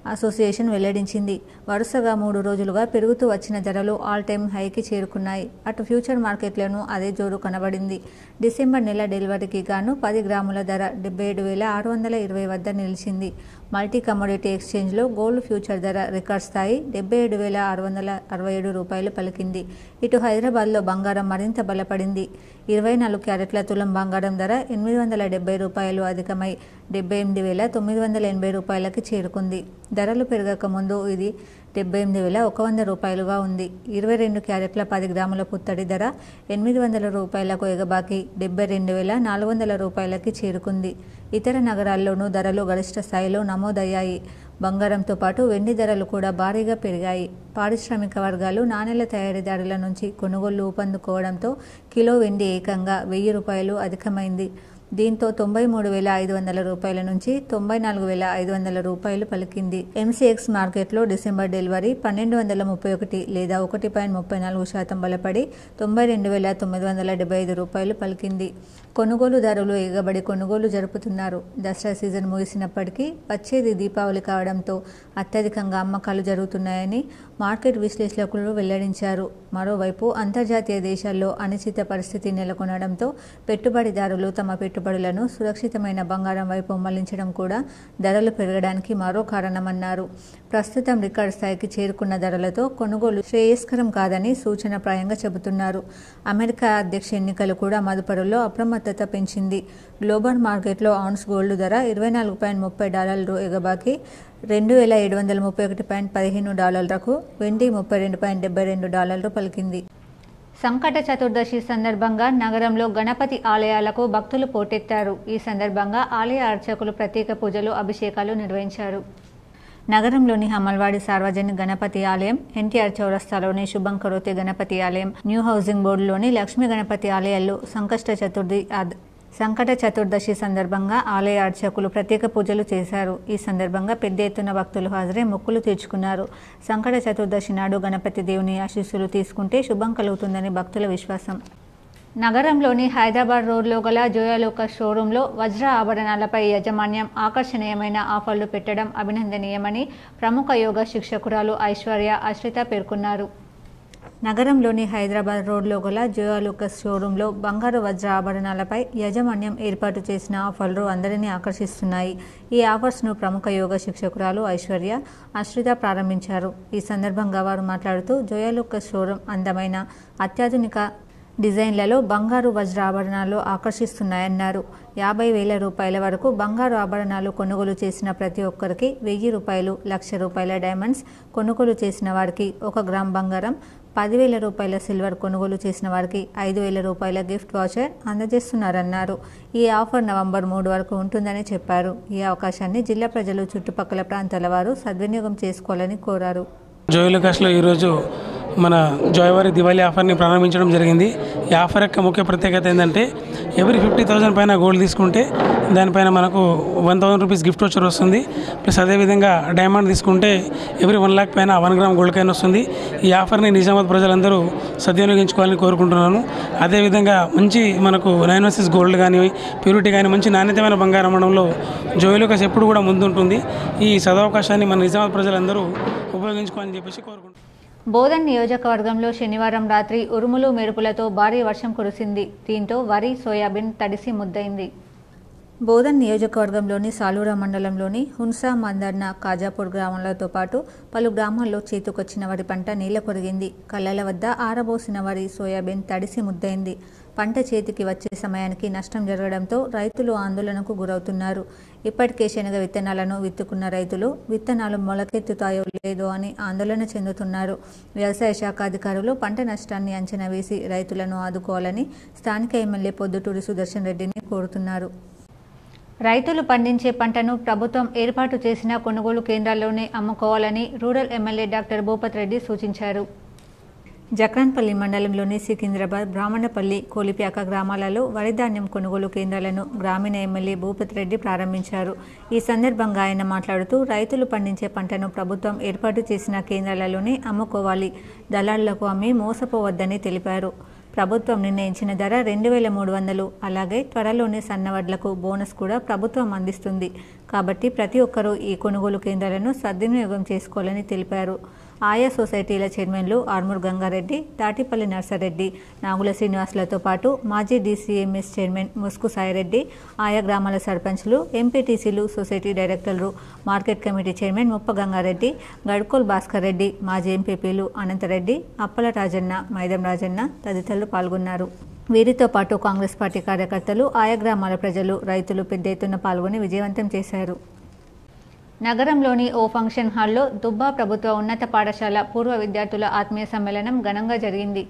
అసోసియేషన్ వెల్లడించింది వరుసగా మూడు రోజులుగా పెరుగుతూ వచ్చిన ధరలు ఆల్ టైమ్ హైకి చేరుకున్నాయి అటు ఫ్యూచర్ మార్కెట్లోనూ అదే జోరు కనబడింది డిసెంబర్ నెల డెలివరీకి గాను పది గ్రాముల ధర డెబ్బై ఏడు వేల ఆరు వందల ఇరవై వద్ద నిలిచింది మల్టీ కమోడిటీ ఎక్స్చేంజ్లో గోల్డ్ ఫ్యూచర్ ధర రికార్డ్ స్థాయి డెబ్బై ఏడు వేల ఆరు వందల అరవై ఏడు రూపాయలు పలికింది ఇటు హైదరాబాద్లో బంగారం మరింత బలపడింది ఇరవై నాలుగు క్యారెట్ల తులం బంగారం ధర ఎనిమిది వందల డెబ్బై రూపాయలు అధికమై డెబ్బై ఎనిమిది వేల తొమ్మిది వందల ఎనభై రూపాయలకి చేరుకుంది ధరలు పెరగక ముందు ఇది డెబ్బై ఎనిమిది వేల ఒక వంద రూపాయలుగా ఉంది ఇరవై రెండు క్యారెట్ల పది గ్రాముల పుత్తడి ధర ఎనిమిది వందల రూపాయలకు ఎగబాకి డెబ్బై రెండు వేల నాలుగు వందల రూపాయలకి చేరుకుంది ఇతర నగరాల్లోనూ ధరలు గరిష్ట స్థాయిలో నమోదయ్యాయి బంగారంతో పాటు వెండి ధరలు కూడా భారీగా పెరిగాయి పారిశ్రామిక వర్గాలు నాణేల తయారీదారుల నుంచి కొనుగోళ్లు ఊపందుకోవడంతో కిలో వెండి ఏకంగా వెయ్యి రూపాయలు అధికమైంది దీంతో తొంభై మూడు వేల ఐదు వందల రూపాయల నుంచి తొంభై నాలుగు వేల ఐదు వందల రూపాయలు పలికింది ఎంసీఎక్స్ మార్కెట్లో డిసెంబర్ డెలివరీ పన్నెండు వందల ముప్పై ఒకటి లేదా ఒకటి పాయింట్ ముప్పై నాలుగు శాతం బలపడి తొంభై రెండు వేల తొమ్మిది వందల డెబ్బై ఐదు రూపాయలు పలికింది కొనుగోలుదారులు ఎగబడి కొనుగోలు జరుపుతున్నారు దసరా సీజన్ ముగిసినప్పటికీ వచ్చేది దీపావళి కావడంతో అత్యధికంగా అమ్మకాలు జరుగుతున్నాయని మార్కెట్ విశ్లేషకులు వెల్లడించారు మరోవైపు అంతర్జాతీయ దేశాల్లో అనిశ్చిత పరిస్థితి నెలకొనడంతో పెట్టుబడిదారులు తమ పెట్టుబడులను సురక్షితమైన బంగారం వైపు మళ్లించడం కూడా ధరలు పెరగడానికి మరో కారణమన్నారు ప్రస్తుతం రికార్డు స్థాయికి చేరుకున్న ధరలతో కొనుగోలు శ్రేయస్కరం కాదని సూచనప్రాయంగా చెబుతున్నారు అమెరికా అధ్యక్ష ఎన్నికలు కూడా మదుపరులో అప్రమత్తత పెంచింది గ్లోబల్ మార్కెట్లో ఆన్స్ గోల్డ్ ధర ఇరవై నాలుగు పాయింట్ ముప్పై డాలర్లు ఎగబాకి రెండు వేల ఏడు వందల ముప్పై ఒకటి పాయింట్ పదిహేను డాలర్లకు వెండి ముప్పై రెండు పాయింట్ డెబ్బై రెండు డాలర్లు పలికింది సంకట చతుర్దశి సందర్భంగా నగరంలో గణపతి ఆలయాలకు భక్తులు పోటెత్తారు ఈ సందర్భంగా ఆలయ అర్చకులు ప్రత్యేక పూజలు అభిషేకాలు నిర్వహించారు నగరంలోని హమల్వాడి సార్వజనిక గణపతి ఆలయం ఎన్టీఆర్ చౌరస్తాలోని శుభంకరోతి గణపతి ఆలయం న్యూ హౌసింగ్ బోర్డులోని లక్ష్మీ గణపతి ఆలయాల్లో సంకష్ట చతుర్థి ఆద్- సంకట చతుర్దశి సందర్భంగా ఆలయ అర్చకులు ప్రత్యేక పూజలు చేశారు ఈ సందర్భంగా పెద్ద ఎత్తున భక్తులు హాజరై మొక్కులు తీర్చుకున్నారు సంకట చతుర్దశి నాడు గణపతి దేవుని ఆశీస్సులు తీసుకుంటే శుభం కలుగుతుందని భక్తుల విశ్వాసం నగరంలోని హైదరాబాద్ రోడ్లో గల జోయాలోక షోరూంలో వజ్ర ఆభరణాలపై యాజమాన్యం ఆకర్షణీయమైన ఆఫర్లు పెట్టడం అభినందనీయమని ప్రముఖ యోగా శిక్షకురాలు ఐశ్వర్య అశ్రిత పేర్కొన్నారు నగరంలోని హైదరాబాద్ రోడ్లో గల జోయాలుకస్ షోరూంలో బంగారు వజ్ర ఆభరణాలపై యాజమాన్యం ఏర్పాటు చేసిన ఆఫర్లు అందరినీ ఆకర్షిస్తున్నాయి ఈ ఆఫర్స్ను ప్రముఖ యోగా శిక్షకురాలు ఐశ్వర్య అశ్రిత ప్రారంభించారు ఈ సందర్భంగా వారు మాట్లాడుతూ జోయాలుకస్ షోరూం అందమైన అత్యాధునిక డిజైన్లలో బంగారు వజ్ర ఆభరణాలు ఆకర్షిస్తున్నాయన్నారు యాభై వేల రూపాయల వరకు బంగారు ఆభరణాలు కొనుగోలు చేసిన ప్రతి ఒక్కరికి వెయ్యి రూపాయలు లక్ష రూపాయల డైమండ్స్ కొనుగోలు చేసిన వారికి ఒక గ్రామ్ బంగారం పదివేల రూపాయల సిల్వర్ కొనుగోలు చేసిన వారికి ఐదు వేల రూపాయల గిఫ్ట్ వాచర్ అందజేస్తున్నారన్నారు ఈ ఆఫర్ నవంబర్ మూడు వరకు ఉంటుందని చెప్పారు ఈ అవకాశాన్ని జిల్లా ప్రజలు చుట్టుపక్కల ప్రాంతాల వారు సద్వినియోగం చేసుకోవాలని కోరారు జోయిలుకాస్లో ఈరోజు మన జోయవారి దివాళీ ఆఫర్ని ప్రారంభించడం జరిగింది ఈ ఆఫర్ యొక్క ముఖ్య ప్రత్యేకత ఏంటంటే ఎవ్రీ ఫిఫ్టీ థౌసండ్ పైన గోల్డ్ తీసుకుంటే దానిపైన మనకు one thousand rupees gift voucher వస్తుంది ప్లస్ అదేవిధంగా డైమండ్ తీసుకుంటే ఎవ్రీ వన్ లాక్ పైన వన్ గ్రామ్ గోల్డ్ కాయిన్ వస్తుంది ఈ ఆఫర్ని నిజామాబాద్ ప్రజలందరూ సద్వినియోగించుకోవాలని కోరుకుంటున్నాను అదేవిధంగా మంచి మనకు నైన్ వర్సెస్ గోల్డ్ కానీ ప్యూరిటీ కానీ మంచి నాణ్యతమైన బంగారం అమ్మడంలో జోయిలుకాస్ ఎప్పుడు కూడా ముందుంటుంది ఈ సదవకాశాన్ని మన నిజామాబాద్ ప్రజలందరూ ఉపయోగించుకోవాలని చెప్పేసి కోరుకుంటున్నాను బోధన్ నియోజకవర్గంలో శనివారం రాత్రి ఉరుములు మెరుపులతో భారీ వర్షం కురిసింది దీంతో వరి సోయాబీన్ తడిసి ముద్దయింది బోధన్ నియోజకవర్గంలోని సాలూరా మండలంలోని హున్సా మందర్న కాజాపూర్ గ్రామాలతో పాటు పలు గ్రామాల్లో చేతుకొచ్చిన వరి పంట నీళ్ల కొరిగింది కళ్ళల వద్ద ఆరబోసిన వరి సోయాబీన్ తడిసి ముద్దయింది పంట చేతికి వచ్చే సమయానికి నష్టం జరగడంతో రైతులు ఆందోళనకు గురవుతున్నారు ఇప్పటికే శనగ విత్తనాలను విత్తుకున్న రైతులు విత్తనాలు మొలకెత్తుతాయో లేదో అని ఆందోళన చెందుతున్నారు వ్యవసాయ శాఖ అధికారులు పంట నష్టాన్ని అంచనా వేసి రైతులను ఆదుకోవాలని స్థానిక ఎమ్మెల్యే పొద్దుటూరి సుదర్శన్ రెడ్డిని కోరుతున్నారు రైతులు పండించే పంటను ప్రభుత్వం ఏర్పాటు చేసిన కొనుగోలు కేంద్రాల్లోనే అమ్ముకోవాలని rural MLA doctor Bhupath Reddy సూచించారు జక్రాన్పల్లి మండలంలోని సికింద్రాబాద్ బ్రాహ్మణపల్లి కోలిప్యాక గ్రామాలలో వరి ధాన్యం కొనుగోలు కేంద్రాలను గ్రామీణ ఎమ్మెల్యే భూపత్ రెడ్డి ప్రారంభించారు ఈ సందర్భంగా ఆయన మాట్లాడుతూ రైతులు పండించే పంటను ప్రభుత్వం ఏర్పాటు చేసిన కేంద్రాలలోనే అమ్ముకోవాలి దళారులకు అమ్మి మోసపోవద్దని తెలిపారు ప్రభుత్వం నిర్ణయించిన ధర రెండు వేల మూడు వందలు అలాగే త్వరలోనే సన్నవడ్లకు బోనస్ కూడా ప్రభుత్వం అందిస్తుంది కాబట్టి ప్రతి ఒక్కరూ ఈ కొనుగోలు కేంద్రాలను సద్వినియోగం చేసుకోవాలని తెలిపారు ఆయా సొసైటీల చైర్మన్లు ఆర్మూర్ గంగారెడ్డి తాటిపల్లి నర్సారెడ్డి నాగుల శ్రీనివాసులతో పాటు మాజీ డీసీఎంఎస్ చైర్మన్ ముస్కు సాయిరెడ్డి ఆయా గ్రామాల సర్పంచ్లు ఎంపీటీసీలు సొసైటీ డైరెక్టర్లు market committee chairman Muppa Gangareddy గడ్కోల్ Bhaskar Reddy మాజీ ఎంపీపీలు అనంతరెడ్డి అప్పల రాజన్న మైదం రాజన్న తదితరులు పాల్గొన్నారు వీరితో పాటు కాంగ్రెస్ పార్టీ కార్యకర్తలు ఆయా గ్రామాల ప్రజలు రైతులు పెద్ద ఎత్తున పాల్గొని విజయవంతం చేశారు నగరంలోని ఓ ఫంక్షన్ హాల్లో దుబ్బా ప్రభుత్వ ఉన్నత పాఠశాల పూర్వ విద్యార్థుల ఆత్మీయ సమ్మేళనం ఘనంగా జరిగింది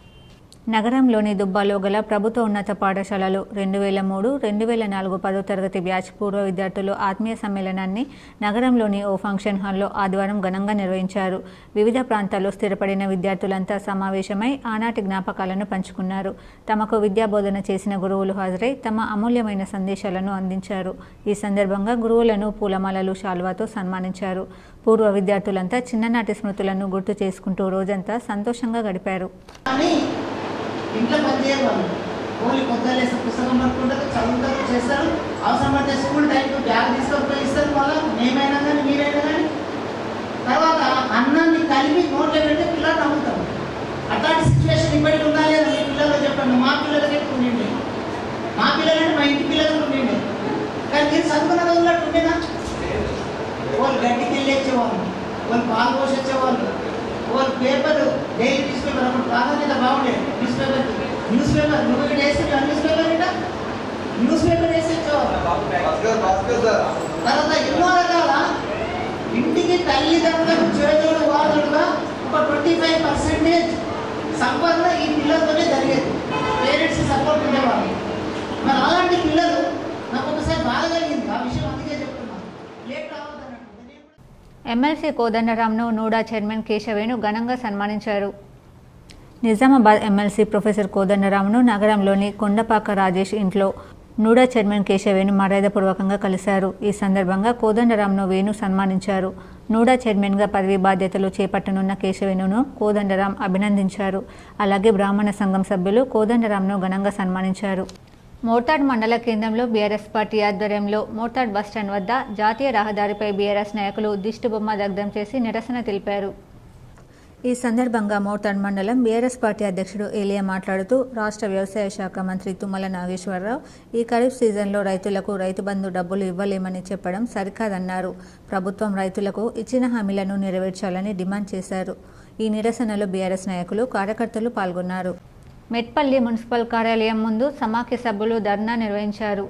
నగరంలోని దుబ్బాలో గల ప్రభుత్వ ఉన్నత పాఠశాలలో రెండు వేల మూడు రెండు వేల నాలుగు పదో తరగతి బ్యాచ్ పూర్వ విద్యార్థులు ఆత్మీయ సమ్మేళనాన్ని నగరంలోని ఓ ఫంక్షన్ హాల్లో ఆదివారం ఘనంగా నిర్వహించారు వివిధ ప్రాంతాల్లో స్థిరపడిన విద్యార్థులంతా సమావేశమై ఆనాటి జ్ఞాపకాలను పంచుకున్నారు తమకు విద్యాబోధన చేసిన గురువులు హాజరై తమ అమూల్యమైన సందేశాలను అందించారు ఈ సందర్భంగా గురువులను పూలమాలలు శాల్వాతో సన్మానించారు పూర్వ విద్యార్థులంతా చిన్ననాటి స్మృతులను గుర్తు చేసుకుంటూ రోజంతా సంతోషంగా గడిపారు కానీ ఇంట్లో పని చేయవాలి ఓన్లీ కొత్త లేసి పుస్తకం పట్టుకుంటారు చదువుతారు చేస్తారు అవసరం పడితే స్కూల్ టైంకి బ్యాగ్ తీసుకొని పోయి ఇస్తారు మళ్ళీ మేమైనా కానీ మీరైనా కానీ తర్వాత అన్నాన్ని కలిపి నోట్లో పెడితే పిల్లలు నమ్ముతారు అట్లాంటి సిచ్యువేషన్ ఇప్పటికి ఉందా లేదా మీ పిల్లలు చెప్పండి మా పిల్లలకి ఎక్కువ ఉండింది మా పిల్లలంటే మా ఇంటి పిల్లలకు ఉండింది కానీ మీరు చదువుకున్న రోజుల్లో ఉండేనా వాళ్ళు గడ్డికి వెళ్ళి వచ్చేవాళ్ళు వాళ్ళు పాలు పోసి వచ్చేవాళ్ళు వాళ్ళు పేపర్ డైలీ న్యూస్ పేపర్ అప్పుడు ప్రాధాన్యత బాగుండేది న్యూస్ పేపర్ న్యూస్ పేపర్ నువ్వు ఇక్కడ వేస్తే న్యూస్ పేపర్ ఇక్కడ న్యూస్ పేపర్ వేసి వచ్చేవాళ్ళు తర్వాత ఎన్నో రకాల ఇంటికి తల్లిదండ్రులకు చేదోడు వాదుడుగా ఒక ట్వంటీ ఫైవ్ పర్సెంటేజ్ సంపాదన ఈ పిల్లలతోనే జరిగేది పేరెంట్స్ సపోర్ట్ ఉండేవాళ్ళు మరి అలాంటి పిల్లలు నాకు ఒకసారి బాధ కలిగింది ఆ విషయం అందుకే చెప్తున్నాను లేట్ రావద్దన్నట్టు నేను కూడా ఎమ్మెల్సీ కోదండరాంను నూడా చైర్మన్ కేశవేణు ఘనంగా సన్మానించారు నిజామాబాద్ ఎమ్మెల్సీ ప్రొఫెసర్ కోదండరాంను నగరంలోని కొండపాక రాజేష్ ఇంట్లో నూడా చైర్మన్ కేశవేణు మర్యాదపూర్వకంగా కలిశారు ఈ సందర్భంగా కోదండరాంను వేణు సన్మానించారు నూడా చైర్మన్గా పదవి బాధ్యతలు చేపట్టనున్న కేశవేణును కోదండరాం అభినందించారు అలాగే బ్రాహ్మణ సంఘం సభ్యులు కోదండరాంను ఘనంగా సన్మానించారు మోర్తాడ్ మండల కేంద్రంలో బీఆర్ఎస్ పార్టీ ఆధ్వర్యంలో మోర్తాడ్ బస్టాండ్ వద్ద జాతీయ రహదారిపై బీఆర్ఎస్ నాయకులు దిష్టిబొమ్మ దగ్ధం చేసి నిరసన తెలిపారు ఈ సందర్భంగా మోర్తాడ్ మండలం బీఆర్ఎస్ పార్టీ అధ్యక్షుడు ఏలియా మాట్లాడుతూ రాష్ట్ర వ్యవసాయ శాఖ మంత్రి తుమ్మల నాగేశ్వరరావు ఈ ఖరీఫ్ సీజన్లో రైతులకు రైతు బంధు డబ్బులు ఇవ్వలేమని చెప్పడం సరికాదన్నారు ప్రభుత్వం రైతులకు ఇచ్చిన హామీలను నెరవేర్చాలని డిమాండ్ చేశారు ఈ నిరసనలో బీఆర్ఎస్ నాయకులు కార్యకర్తలు పాల్గొన్నారు మెట్పల్లి మున్సిపల్ కార్యాలయం ముందు సమాఖ్య సభ్యులు ధర్నా నిర్వహించారు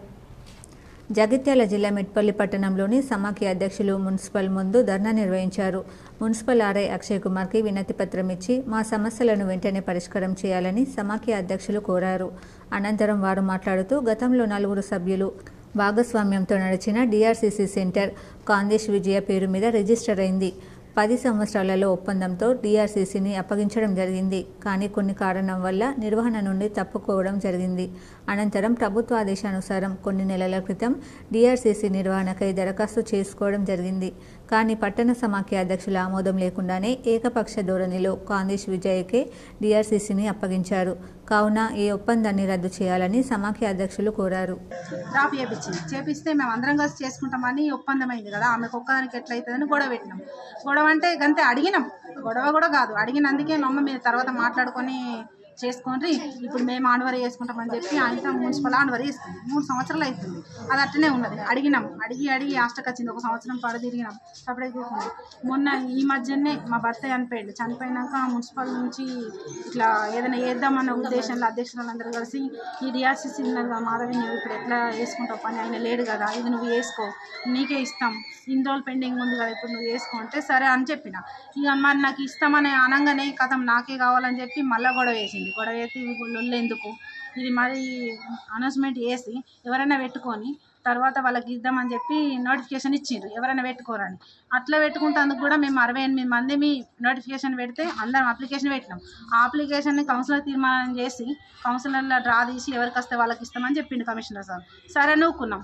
జగిత్యాల జిల్లా మెట్పల్లి పట్టణంలోని సమాఖ్య అధ్యక్షులు మున్సిపల్ ముందు ధర్నా నిర్వహించారు మున్సిపల్ ఆర్ఐ అక్షయ్ కుమార్కి వినతి పత్రం ఇచ్చి మా సమస్యలను వెంటనే పరిష్కారం చేయాలని సమాఖ్య అధ్యక్షులు కోరారు అనంతరం వారు మాట్లాడుతూ గతంలో నలుగురు సభ్యులు భాగస్వామ్యంతో నడిచిన డిఆర్సీసీ సెంటర్ కాందేశ్ విజయ పేరు మీద రిజిస్టర్ అయింది పది సంవత్సరాలలో ఒప్పందంతో డిఆర్సీసీని అప్పగించడం జరిగింది కానీ కొన్ని కారణం వల్ల నిర్వహణ నుండి తప్పుకోవడం జరిగింది అనంతరం ప్రభుత్వ ఆదేశానుసారం కొన్ని నెలల క్రితం డిఆర్సీసీ నిర్వహణకై దరఖాస్తు చేసుకోవడం జరిగింది కానీ పట్టణ సమాఖ్య అధ్యక్షుల ఆమోదం లేకుండానే ఏకపక్ష ధోరణిలో కాందేశ్ విజయ్కే డిఆర్సీసీని అప్పగించారు కావున ఈ ఒప్పందాన్ని రద్దు చేయాలని సమాఖ్య అధ్యక్షులు కోరారు డ్రాప్ చేపించింది చేపిస్తే మేము అందరం కలిసి చేసుకుంటామని ఒప్పందం అయింది కదా ఆమెకు ఒక్కదానికి ఎట్లయితుందని గొడవ పెట్టినాం గొడవ అంటే గంతే అడిగినాం గొడవ కూడా కాదు అడిగినందుకే మా అమ్మ మీరు తర్వాత మాట్లాడుకొని చేసుకోండి ఇప్పుడు మేము ఆడవరి చేసుకుంటామని చెప్పి ఆయన మున్సిపల్ ఆడవరి చేస్తుంది మూడు సంవత్సరాలు అవుతుంది అది అట్టనే ఉన్నది అడిగినాం అడిగి అడిగి ఆస్టకు వచ్చింది ఒక సంవత్సరం పాడు తిరిగినాం అప్పుడే కూర్చున్నాం మొన్న ఈ మధ్యనే మా భర్త చనిపోయాడు చనిపోయినాక మున్సిపల్ నుంచి ఇట్లా ఏదైనా వేద్దామన్న ఉద్దేశంలో అధ్యక్షులందరూ కలిసి ఈ డిఆర్సీసీ ఉన్నది కదా మాధవి నువ్వు ఇప్పుడు ఎట్లా వేసుకుంటావు పని ఆయన లేడు కదా ఇది నువ్వు వేసుకో నీకే ఇస్తాం ఇన్ని రోజులు పెండింగ్ ఉంది కదా ఇప్పుడు నువ్వు వేసుకో అంటే సరే అని చెప్పిన ఇక మరి నాకు ఇస్తామని అనగానే కథం నాకే కావాలని చెప్పి మళ్ళీ గొడవ వేసింది గొడవ వేసి లొల్లు ఎందుకు ఇది మరి అనౌన్స్మెంట్ చేసి ఎవరైనా పెట్టుకొని తర్వాత వాళ్ళకి ఇద్దామని చెప్పి నోటిఫికేషన్ ఇచ్చిండ్రు ఎవరైనా పెట్టుకోరని అట్లా పెట్టుకుంటేందుకు కూడా మేము అరవై ఎనిమిది మంది మీ నోటిఫికేషన్ పెడితే అందరం అప్లికేషన్ పెట్టినాం ఆ అప్లికేషన్ని కౌన్సిలర్ తీర్మానం చేసి కౌన్సిలర్లో డ్రా తీసి ఎవరికి వస్తే వాళ్ళకి ఇస్తామని చెప్పిండు కమిషనర్ సార్ సరే నూకున్నాం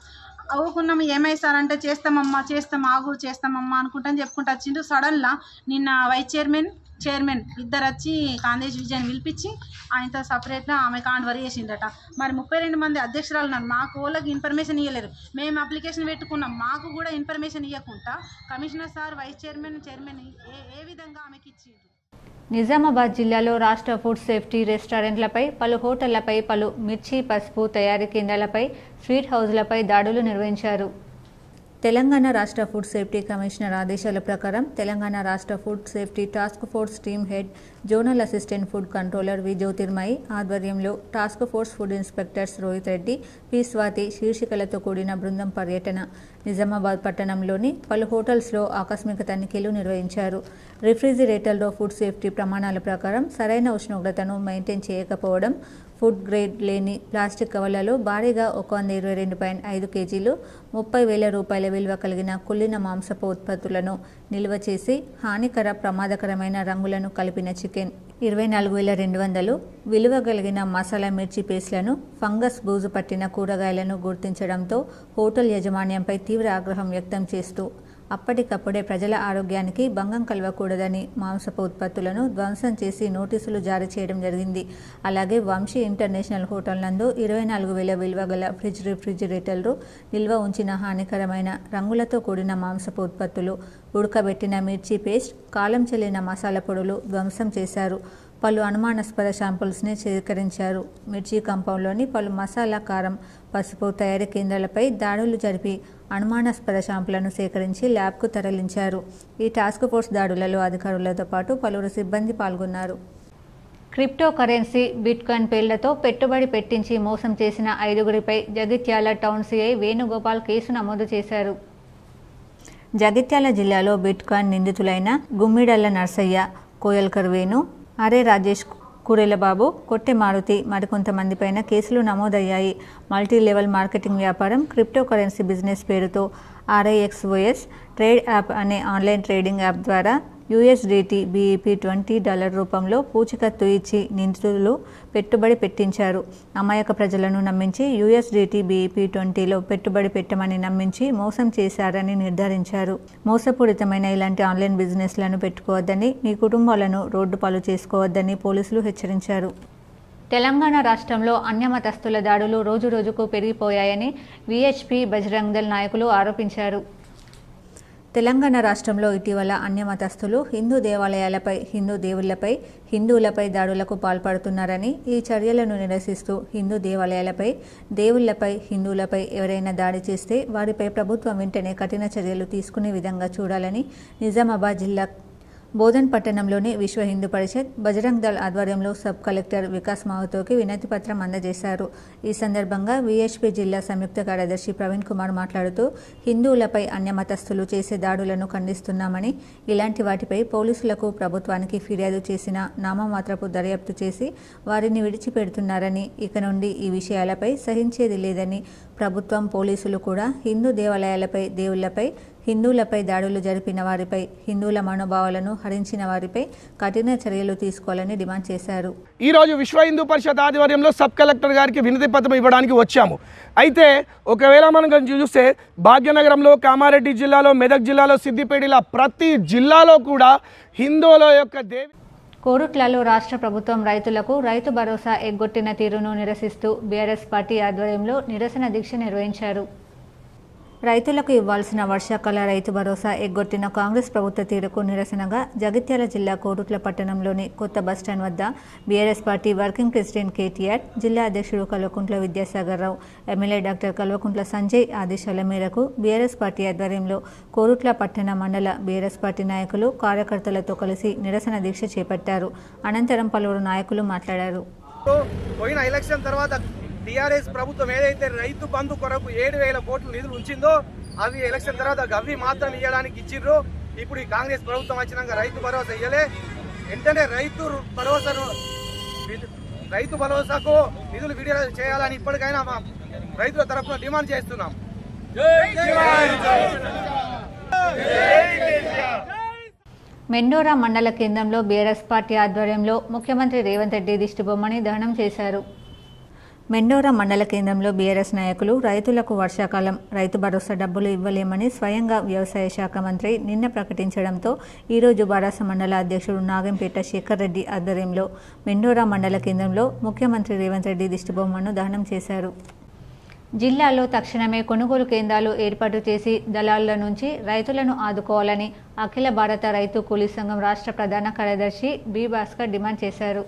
అవ్వకున్నాము ఏమైస్తారంటే చేస్తామమ్మా చేస్తాం ఆగు చేస్తామమ్మా అనుకుంటాను చెప్పుకుంటూ వచ్చిండు సడన్లా నిన్న వైస్ చైర్మన్ చైర్మన్ ఇద్దరు వచ్చి కాందేశ్ విజయాన్ని పిలిపించి ఆయనతో సపరేట్గా ఆమె కాండవరి చేసిండట మరి ముప్పై రెండు మంది అధ్యక్షురాలు ఉన్నారు మాకు వాళ్ళకి ఇన్ఫర్మేషన్ ఇవ్వలేరు మేము అప్లికేషన్ పెట్టుకున్నాం మాకు కూడా ఇన్ఫర్మేషన్ ఇవ్వకుండా commissioner sir vice chairman chairman ఏ ఏ విధంగా ఆమెకి ఇచ్చిండ్రు నిజామాబాద్ జిల్లాలో రాష్ట్ర ఫుడ్ సేఫ్టీ రెస్టారెంట్లపై పలు హోటళ్లపై పలు మిర్చి పసుపు తయారీ కేంద్రాలపై స్వీట్ హౌజ్లపై దాడులు నిర్వహించారు తెలంగాణ రాష్ట్ర ఫుడ్ సేఫ్టీ కమిషనర్ ఆదేశాల ప్రకారం తెలంగాణ రాష్ట్ర food safety task force team head zonal assistant food controller V Jyothirmayi ఆధ్వర్యంలో task force food inspectors Rohit Reddy P Swathi శీర్షికలతో కూడిన బృందం పర్యటన నిజామాబాద్ పట్టణంలోని పలు హోటల్స్లో ఆకస్మిక తనిఖీలు నిర్వహించారు రిఫ్రిజిరేటర్లో ఫుడ్ సేఫ్టీ ప్రమాణాల ప్రకారం సరైన ఉష్ణోగ్రతను మెయింటైన్ చేయకపోవడం ఫుడ్ గ్రేడ్ లేని ప్లాస్టిక్ కవర్లలో భారీగా ఒక వంద ఇరవై రెండు పాయింట్ ఐదు కేజీలు ముప్పై వేల రూపాయల విలువ కలిగిన కుళ్ళిన మాంసపు ఉత్పత్తులను నిల్వ చేసి హానికర ప్రమాదకరమైన రంగులను కలిపిన చికెన్ ఇరవై నాలుగు వేల రెండు వందలు విలువ కలిగిన మసాలా మిర్చి పేస్ట్లను ఫంగస్ బూజు పట్టిన కూరగాయలను గుర్తించడంతో హోటల్ యాజమాన్యంపై తీవ్ర ఆగ్రహం వ్యక్తం చేస్తూ అప్పటికప్పుడే ప్రజల ఆరోగ్యానికి భంగం కలగకూడదని మాంసపు ఉత్పత్తులను ధ్వంసం చేసి నోటీసులు జారీ చేయడం జరిగింది అలాగే వంశీ ఇంటర్నేషనల్ హోటల్ నందు ఇరవై నాలుగు వేల విలువ గల ఫ్రిడ్జ్ రిఫ్రిజిరేటర్లు నిల్వ ఉంచిన హానికరమైన రంగులతో కూడిన మాంసపు ఉత్పత్తులు ఉడకబెట్టిన మిర్చి పేస్ట్ కాలం చెల్లిన మసాలా పొడులు ధ్వంసం చేశారు పలు అనుమానాస్పద శాంపుల్స్ని సేకరించారు మిర్చి కంపౌండ్లోని పలు మసాలా కారం పసుపు తయారీ కేంద్రాలపై దాడులు జరిపి అనుమానాస్పద శాంపులను సేకరించి ల్యాబ్కు తరలించారు ఈ టాస్క్ ఫోర్స్ దాడులలో అధికారులతో పాటు పలువురు సిబ్బంది పాల్గొన్నారు క్రిప్టో కరెన్సీ బిట్కాయిన్ పేర్లతో పెట్టుబడి పెట్టించి మోసం చేసిన ఐదుగురిపై Jagtial town CI Venugopal case నమోదు చేశారు జగిత్యాల జిల్లాలో బిట్కాయిన్ నిందితులైన గుమ్మిడల్ల నర్సయ్య కోయల్కర్ వేణు అరే రాజేష్ కురేలబాబు కొట్టె మారుతి మరికొంతమందిపైన కేసులు నమోదయ్యాయి మల్టీ లెవెల్ మార్కెటింగ్ వ్యాపారం క్రిప్టో కరెన్సీ బిజినెస్ పేరుతో ఆర్ఐఎక్స్ఓఎస్ ట్రేడ్ యాప్ అనే ఆన్లైన్ ట్రేడింగ్ యాప్ ద్వారా యూఎస్డిటి బీఈపీ ట్వంటీ డాలర్ రూపంలో పూచికత్తు ఇచ్చి నిందితులు పెట్టుబడి పెట్టించారు అమాయక ప్రజలను నమ్మించి యూఎస్డిటి బీఈపీ ట్వంటీలో పెట్టుబడి పెట్టమని నమ్మించి మోసం చేశారని నిర్ధారించారు మోసపూరితమైన ఇలాంటి ఆన్లైన్ బిజినెస్లను పెట్టుకోవద్దని మీ కుటుంబాలను రోడ్డు పాలు చేసుకోవద్దని పోలీసులు హెచ్చరించారు తెలంగాణ రాష్ట్రంలో అన్యమతస్థుల దాడులు రోజురోజుకు పెరిగిపోయాయని విహెచ్పి బజరంగ్ దళ్ నాయకులు ఆరోపించారు తెలంగాణ రాష్ట్రంలో ఇటీవల అన్యమతస్థులు హిందూ దేవాలయాలపై హిందూ దేవుళ్లపై హిందువులపై దాడులకు పాల్పడుతున్నారని ఈ చర్యలను నిరసిస్తూ హిందూ దేవాలయాలపై దేవుళ్లపై హిందువులపై ఎవరైనా దాడి చేస్తే వారిపై ప్రభుత్వం వెంటనే కఠిన చర్యలు తీసుకునే విధంగా చూడాలని నిజామాబాద్ జిల్లా బోధన్ పట్టణంలోని విశ్వ హిందూ పరిషత్ బజరంగ్ దళ్ ఆధ్వర్యంలో సబ్ కలెక్టర్ వికాస్ మాహతోకి వినతి పత్రం అందజేశారు ఈ సందర్భంగా విహెచ్పి జిల్లా సంయుక్త కార్యదర్శి ప్రవీణ్ కుమార్ మాట్లాడుతూ హిందువులపై అన్యమతస్థులు చేసే దాడులను ఖండిస్తున్నామని ఇలాంటి వాటిపై పోలీసులకు ప్రభుత్వానికి ఫిర్యాదు చేసిన నామమాత్రపు దర్యాప్తు చేసి వారిని విడిచిపెడుతున్నారని ఇక నుండి ఈ విషయాలపై సహించేది లేదని ప్రభుత్వం పోలీసులు కూడా హిందూ దేవాలయాలపై దేవుళ్లపై హిందువులపై దాడులు జరిపిన వారిపై హిందువుల మనోభావాలను హరించిన వారిపై కఠిన చర్యలు తీసుకోవాలని డిమాండ్ చేశారు ఈరోజు విశ్వ హిందూ పరిషత్ ఆధ్వర్యంలో సబ్ కలెక్టర్ గారికి వినతి పత్రం ఇవ్వడానికి వచ్చాము అయితే ఒకవేళ మనం కనుక చూస్తే భాగ్యనగరంలో కామారెడ్డి జిల్లాలో మెదక్ జిల్లాలో సిద్దిపేట ఇలా ప్రతి జిల్లాలో కూడా హిందువుల యొక్క దేవి కోరుట్లలో రాష్ట్ర ప్రభుత్వం రైతులకు రైతు భరోసా ఎగ్గొట్టిన తీరును నిరసిస్తూ బీఆర్ఎస్ పార్టీ ఆధ్వర్యంలో నిరసన దీక్ష నిర్వహించారు రైతులకు ఇవ్వాల్సిన వర్షాకాల రైతు భరోసా ఎగ్గొట్టిన కాంగ్రెస్ ప్రభుత్వ తీరుకు నిరసనగా జగిత్యాల జిల్లా కోరుట్ల పట్టణంలోని కొత్త బస్టాండ్ వద్ద BRS party working president KTR జిల్లా అధ్యక్షుడు కల్వకుంట్ల విద్యాసాగర్ రావు ఎమ్మెల్యే డాక్టర్ కల్వకుంట్ల సంజయ్ ఆదేశాల మేరకు బీఆర్ఎస్ పార్టీ ఆధ్వర్యంలో కోరుట్ల పట్టణ మండల బీఆర్ఎస్ పార్టీ నాయకులు కార్యకర్తలతో కలిసి నిరసన దీక్ష చేపట్టారు అనంతరం పలువురు నాయకులు మాట్లాడారు పోయిన ఎలక్షన్ తర్వాత టీఆర్ఎస్ ప్రభుత్వం ఏదైతే రైతు బంధు కొరకు ఏడు వేల కోట్ల నిధులు ఉంచిందో అవి ఎలక్షన్ తర్వాత అవి మాత్రం ఇవ్వడానికి ఇచ్చిర్రు ఇప్పుడు ఈ కాంగ్రెస్ ప్రభుత్వం వచ్చినాక రైతు భరోసా ఇయ్యలే వెంటనే రైతు భరోసాను రైతు భరోసాకు నిధులు విడుదల చేయాలని ఇప్పటికైనా మా రైతుల తరఫున డిమాండ్ చేస్తున్నాం మెండోరా మండల కేంద్రంలో బీఆర్ఎస్ పార్టీ ఆధ్వర్యంలో ముఖ్యమంత్రి రేవంత్ రెడ్డి దిష్టిబొమ్మని దహనం చేశారు మెండోరా మండల కేంద్రంలో బీఆర్ఎస్ నాయకులు రైతులకు వర్షాకాలం రైతు భరోసా డబ్బులు ఇవ్వలేమని స్వయంగా వ్యవసాయ శాఖ మంత్రి నిన్న ప్రకటించడంతో ఈరోజు బారాస మండల అధ్యక్షుడు నాగంపేట శేఖర్ రెడ్డి ఆధ్వర్యంలో మెండోరా మండల కేంద్రంలో ముఖ్యమంత్రి రేవంత్ రెడ్డి దిష్టిబొమ్మను దహనం చేశారు జిల్లాలో తక్షణమే కొనుగోలు కేంద్రాలు ఏర్పాటు చేసి దళారుల నుంచి రైతులను ఆదుకోవాలని అఖిల భారత రైతు కూలీ సంఘం రాష్ట్ర ప్రధాన కార్యదర్శి బి భాస్కర్ డిమాండ్ చేశారు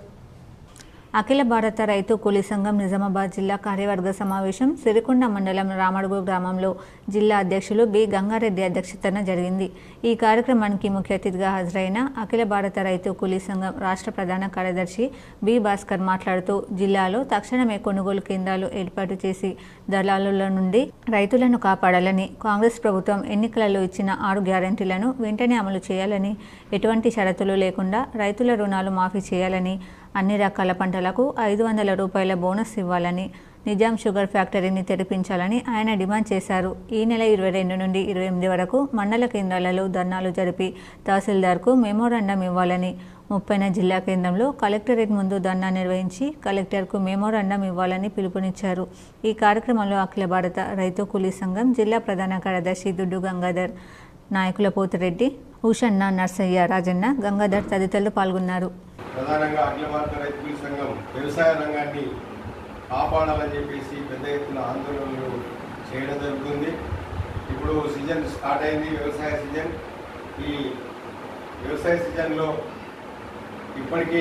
అఖిల భారత రైతు కూలీ సంఘం నిజామాబాద్ జిల్లా కార్యవర్గ సమావేశం సిరికొండ మండలం రామడుగు గ్రామంలో జిల్లా అధ్యక్షులు బి గంగారెడ్డి అధ్యక్షతన జరిగింది ఈ కార్యక్రమానికి ముఖ్య అతిథిగా హాజరైన అఖిల భారత రైతు కూలీ సంఘం రాష్ట్ర ప్రధాన కార్యదర్శి బి భాస్కర్ మాట్లాడుతూ జిల్లాలో తక్షణమే కొనుగోలు కేంద్రాలు ఏర్పాటు చేసి దళారుల నుండి రైతులను కాపాడాలని కాంగ్రెస్ ప్రభుత్వం ఎన్నికలలో ఇచ్చిన ఆరు గ్యారంటీలను వెంటనే అమలు చేయాలని ఎటువంటి షరతులు లేకుండా రైతుల రుణాలు మాఫీ చేయాలని అన్ని రకాల పంటలకు ఐదు వందల రూపాయల బోనస్ ఇవ్వాలని నిజాం షుగర్ ఫ్యాక్టరీని తెరిపించాలని ఆయన డిమాండ్ చేశారు ఈ నెల ఇరవై రెండు నుండి ఇరవై ఎనిమిది వరకు మండల కేంద్రాలలో ధర్నాలు జరిపి తహసీల్దార్కు మెమోరాండం ఇవ్వాలని ముప్పైన జిల్లా కేంద్రంలో కలెక్టరేట్ ముందు ధర్నా నిర్వహించి కలెక్టర్కు మెమోరాండం ఇవ్వాలని పిలుపునిచ్చారు ఈ కార్యక్రమంలో అఖిల భారత రైతు కూలీ సంఘం జిల్లా ప్రధాన కార్యదర్శి దుడ్డు గంగాధర్ నాయకుల పోతిరెడ్డి ఉషన్న నర్సయ్య రాజన్న గంగాధర్ తదితరులు పాల్గొన్నారు ప్రధానంగా అఖిల భారత రైతుల సంఘం వ్యవసాయ రంగాన్ని కాపాడాలని చెప్పేసి పెద్ద ఎత్తున ఆందోళనలు చేయడం జరుగుతుంది ఇప్పుడు సీజన్ స్టార్ట్ అయింది వ్యవసాయ సీజన్ ఈ వ్యవసాయ సీజన్లో ఇప్పటికే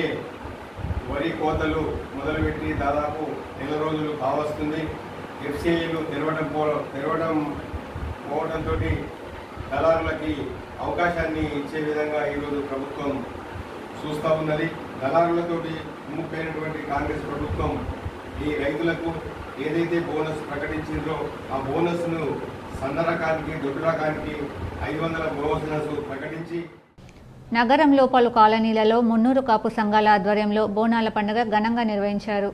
వరి కోతలు మొదలుపెట్టి దాదాపు నెల రోజులు కావస్తుంది ఎఫ్సిఐలు తెరవడం పో తెరవడం పోవడంతో దళారులకి అవకాశాన్ని ఇచ్చే విధంగా ఈరోజు ప్రభుత్వం చూస్తూ ఉన్నది దళారులతోటి ముప్పైనటువంటి కాంగ్రెస్ ప్రభుత్వం ఈ రైతులకు ఏదైతే బోనస్ ప్రకటించిందో ఆ బోనస్ను సన్న రకానికి దొడ్డు రకానికి ఐదు వందల బోనస్ ప్రకటించి నగరంలో పలు కాలనీలలో మున్నూరు కాపు సంఘాల ఆధ్వర్యంలో బోనాల పండుగ ఘనంగా నిర్వహించారు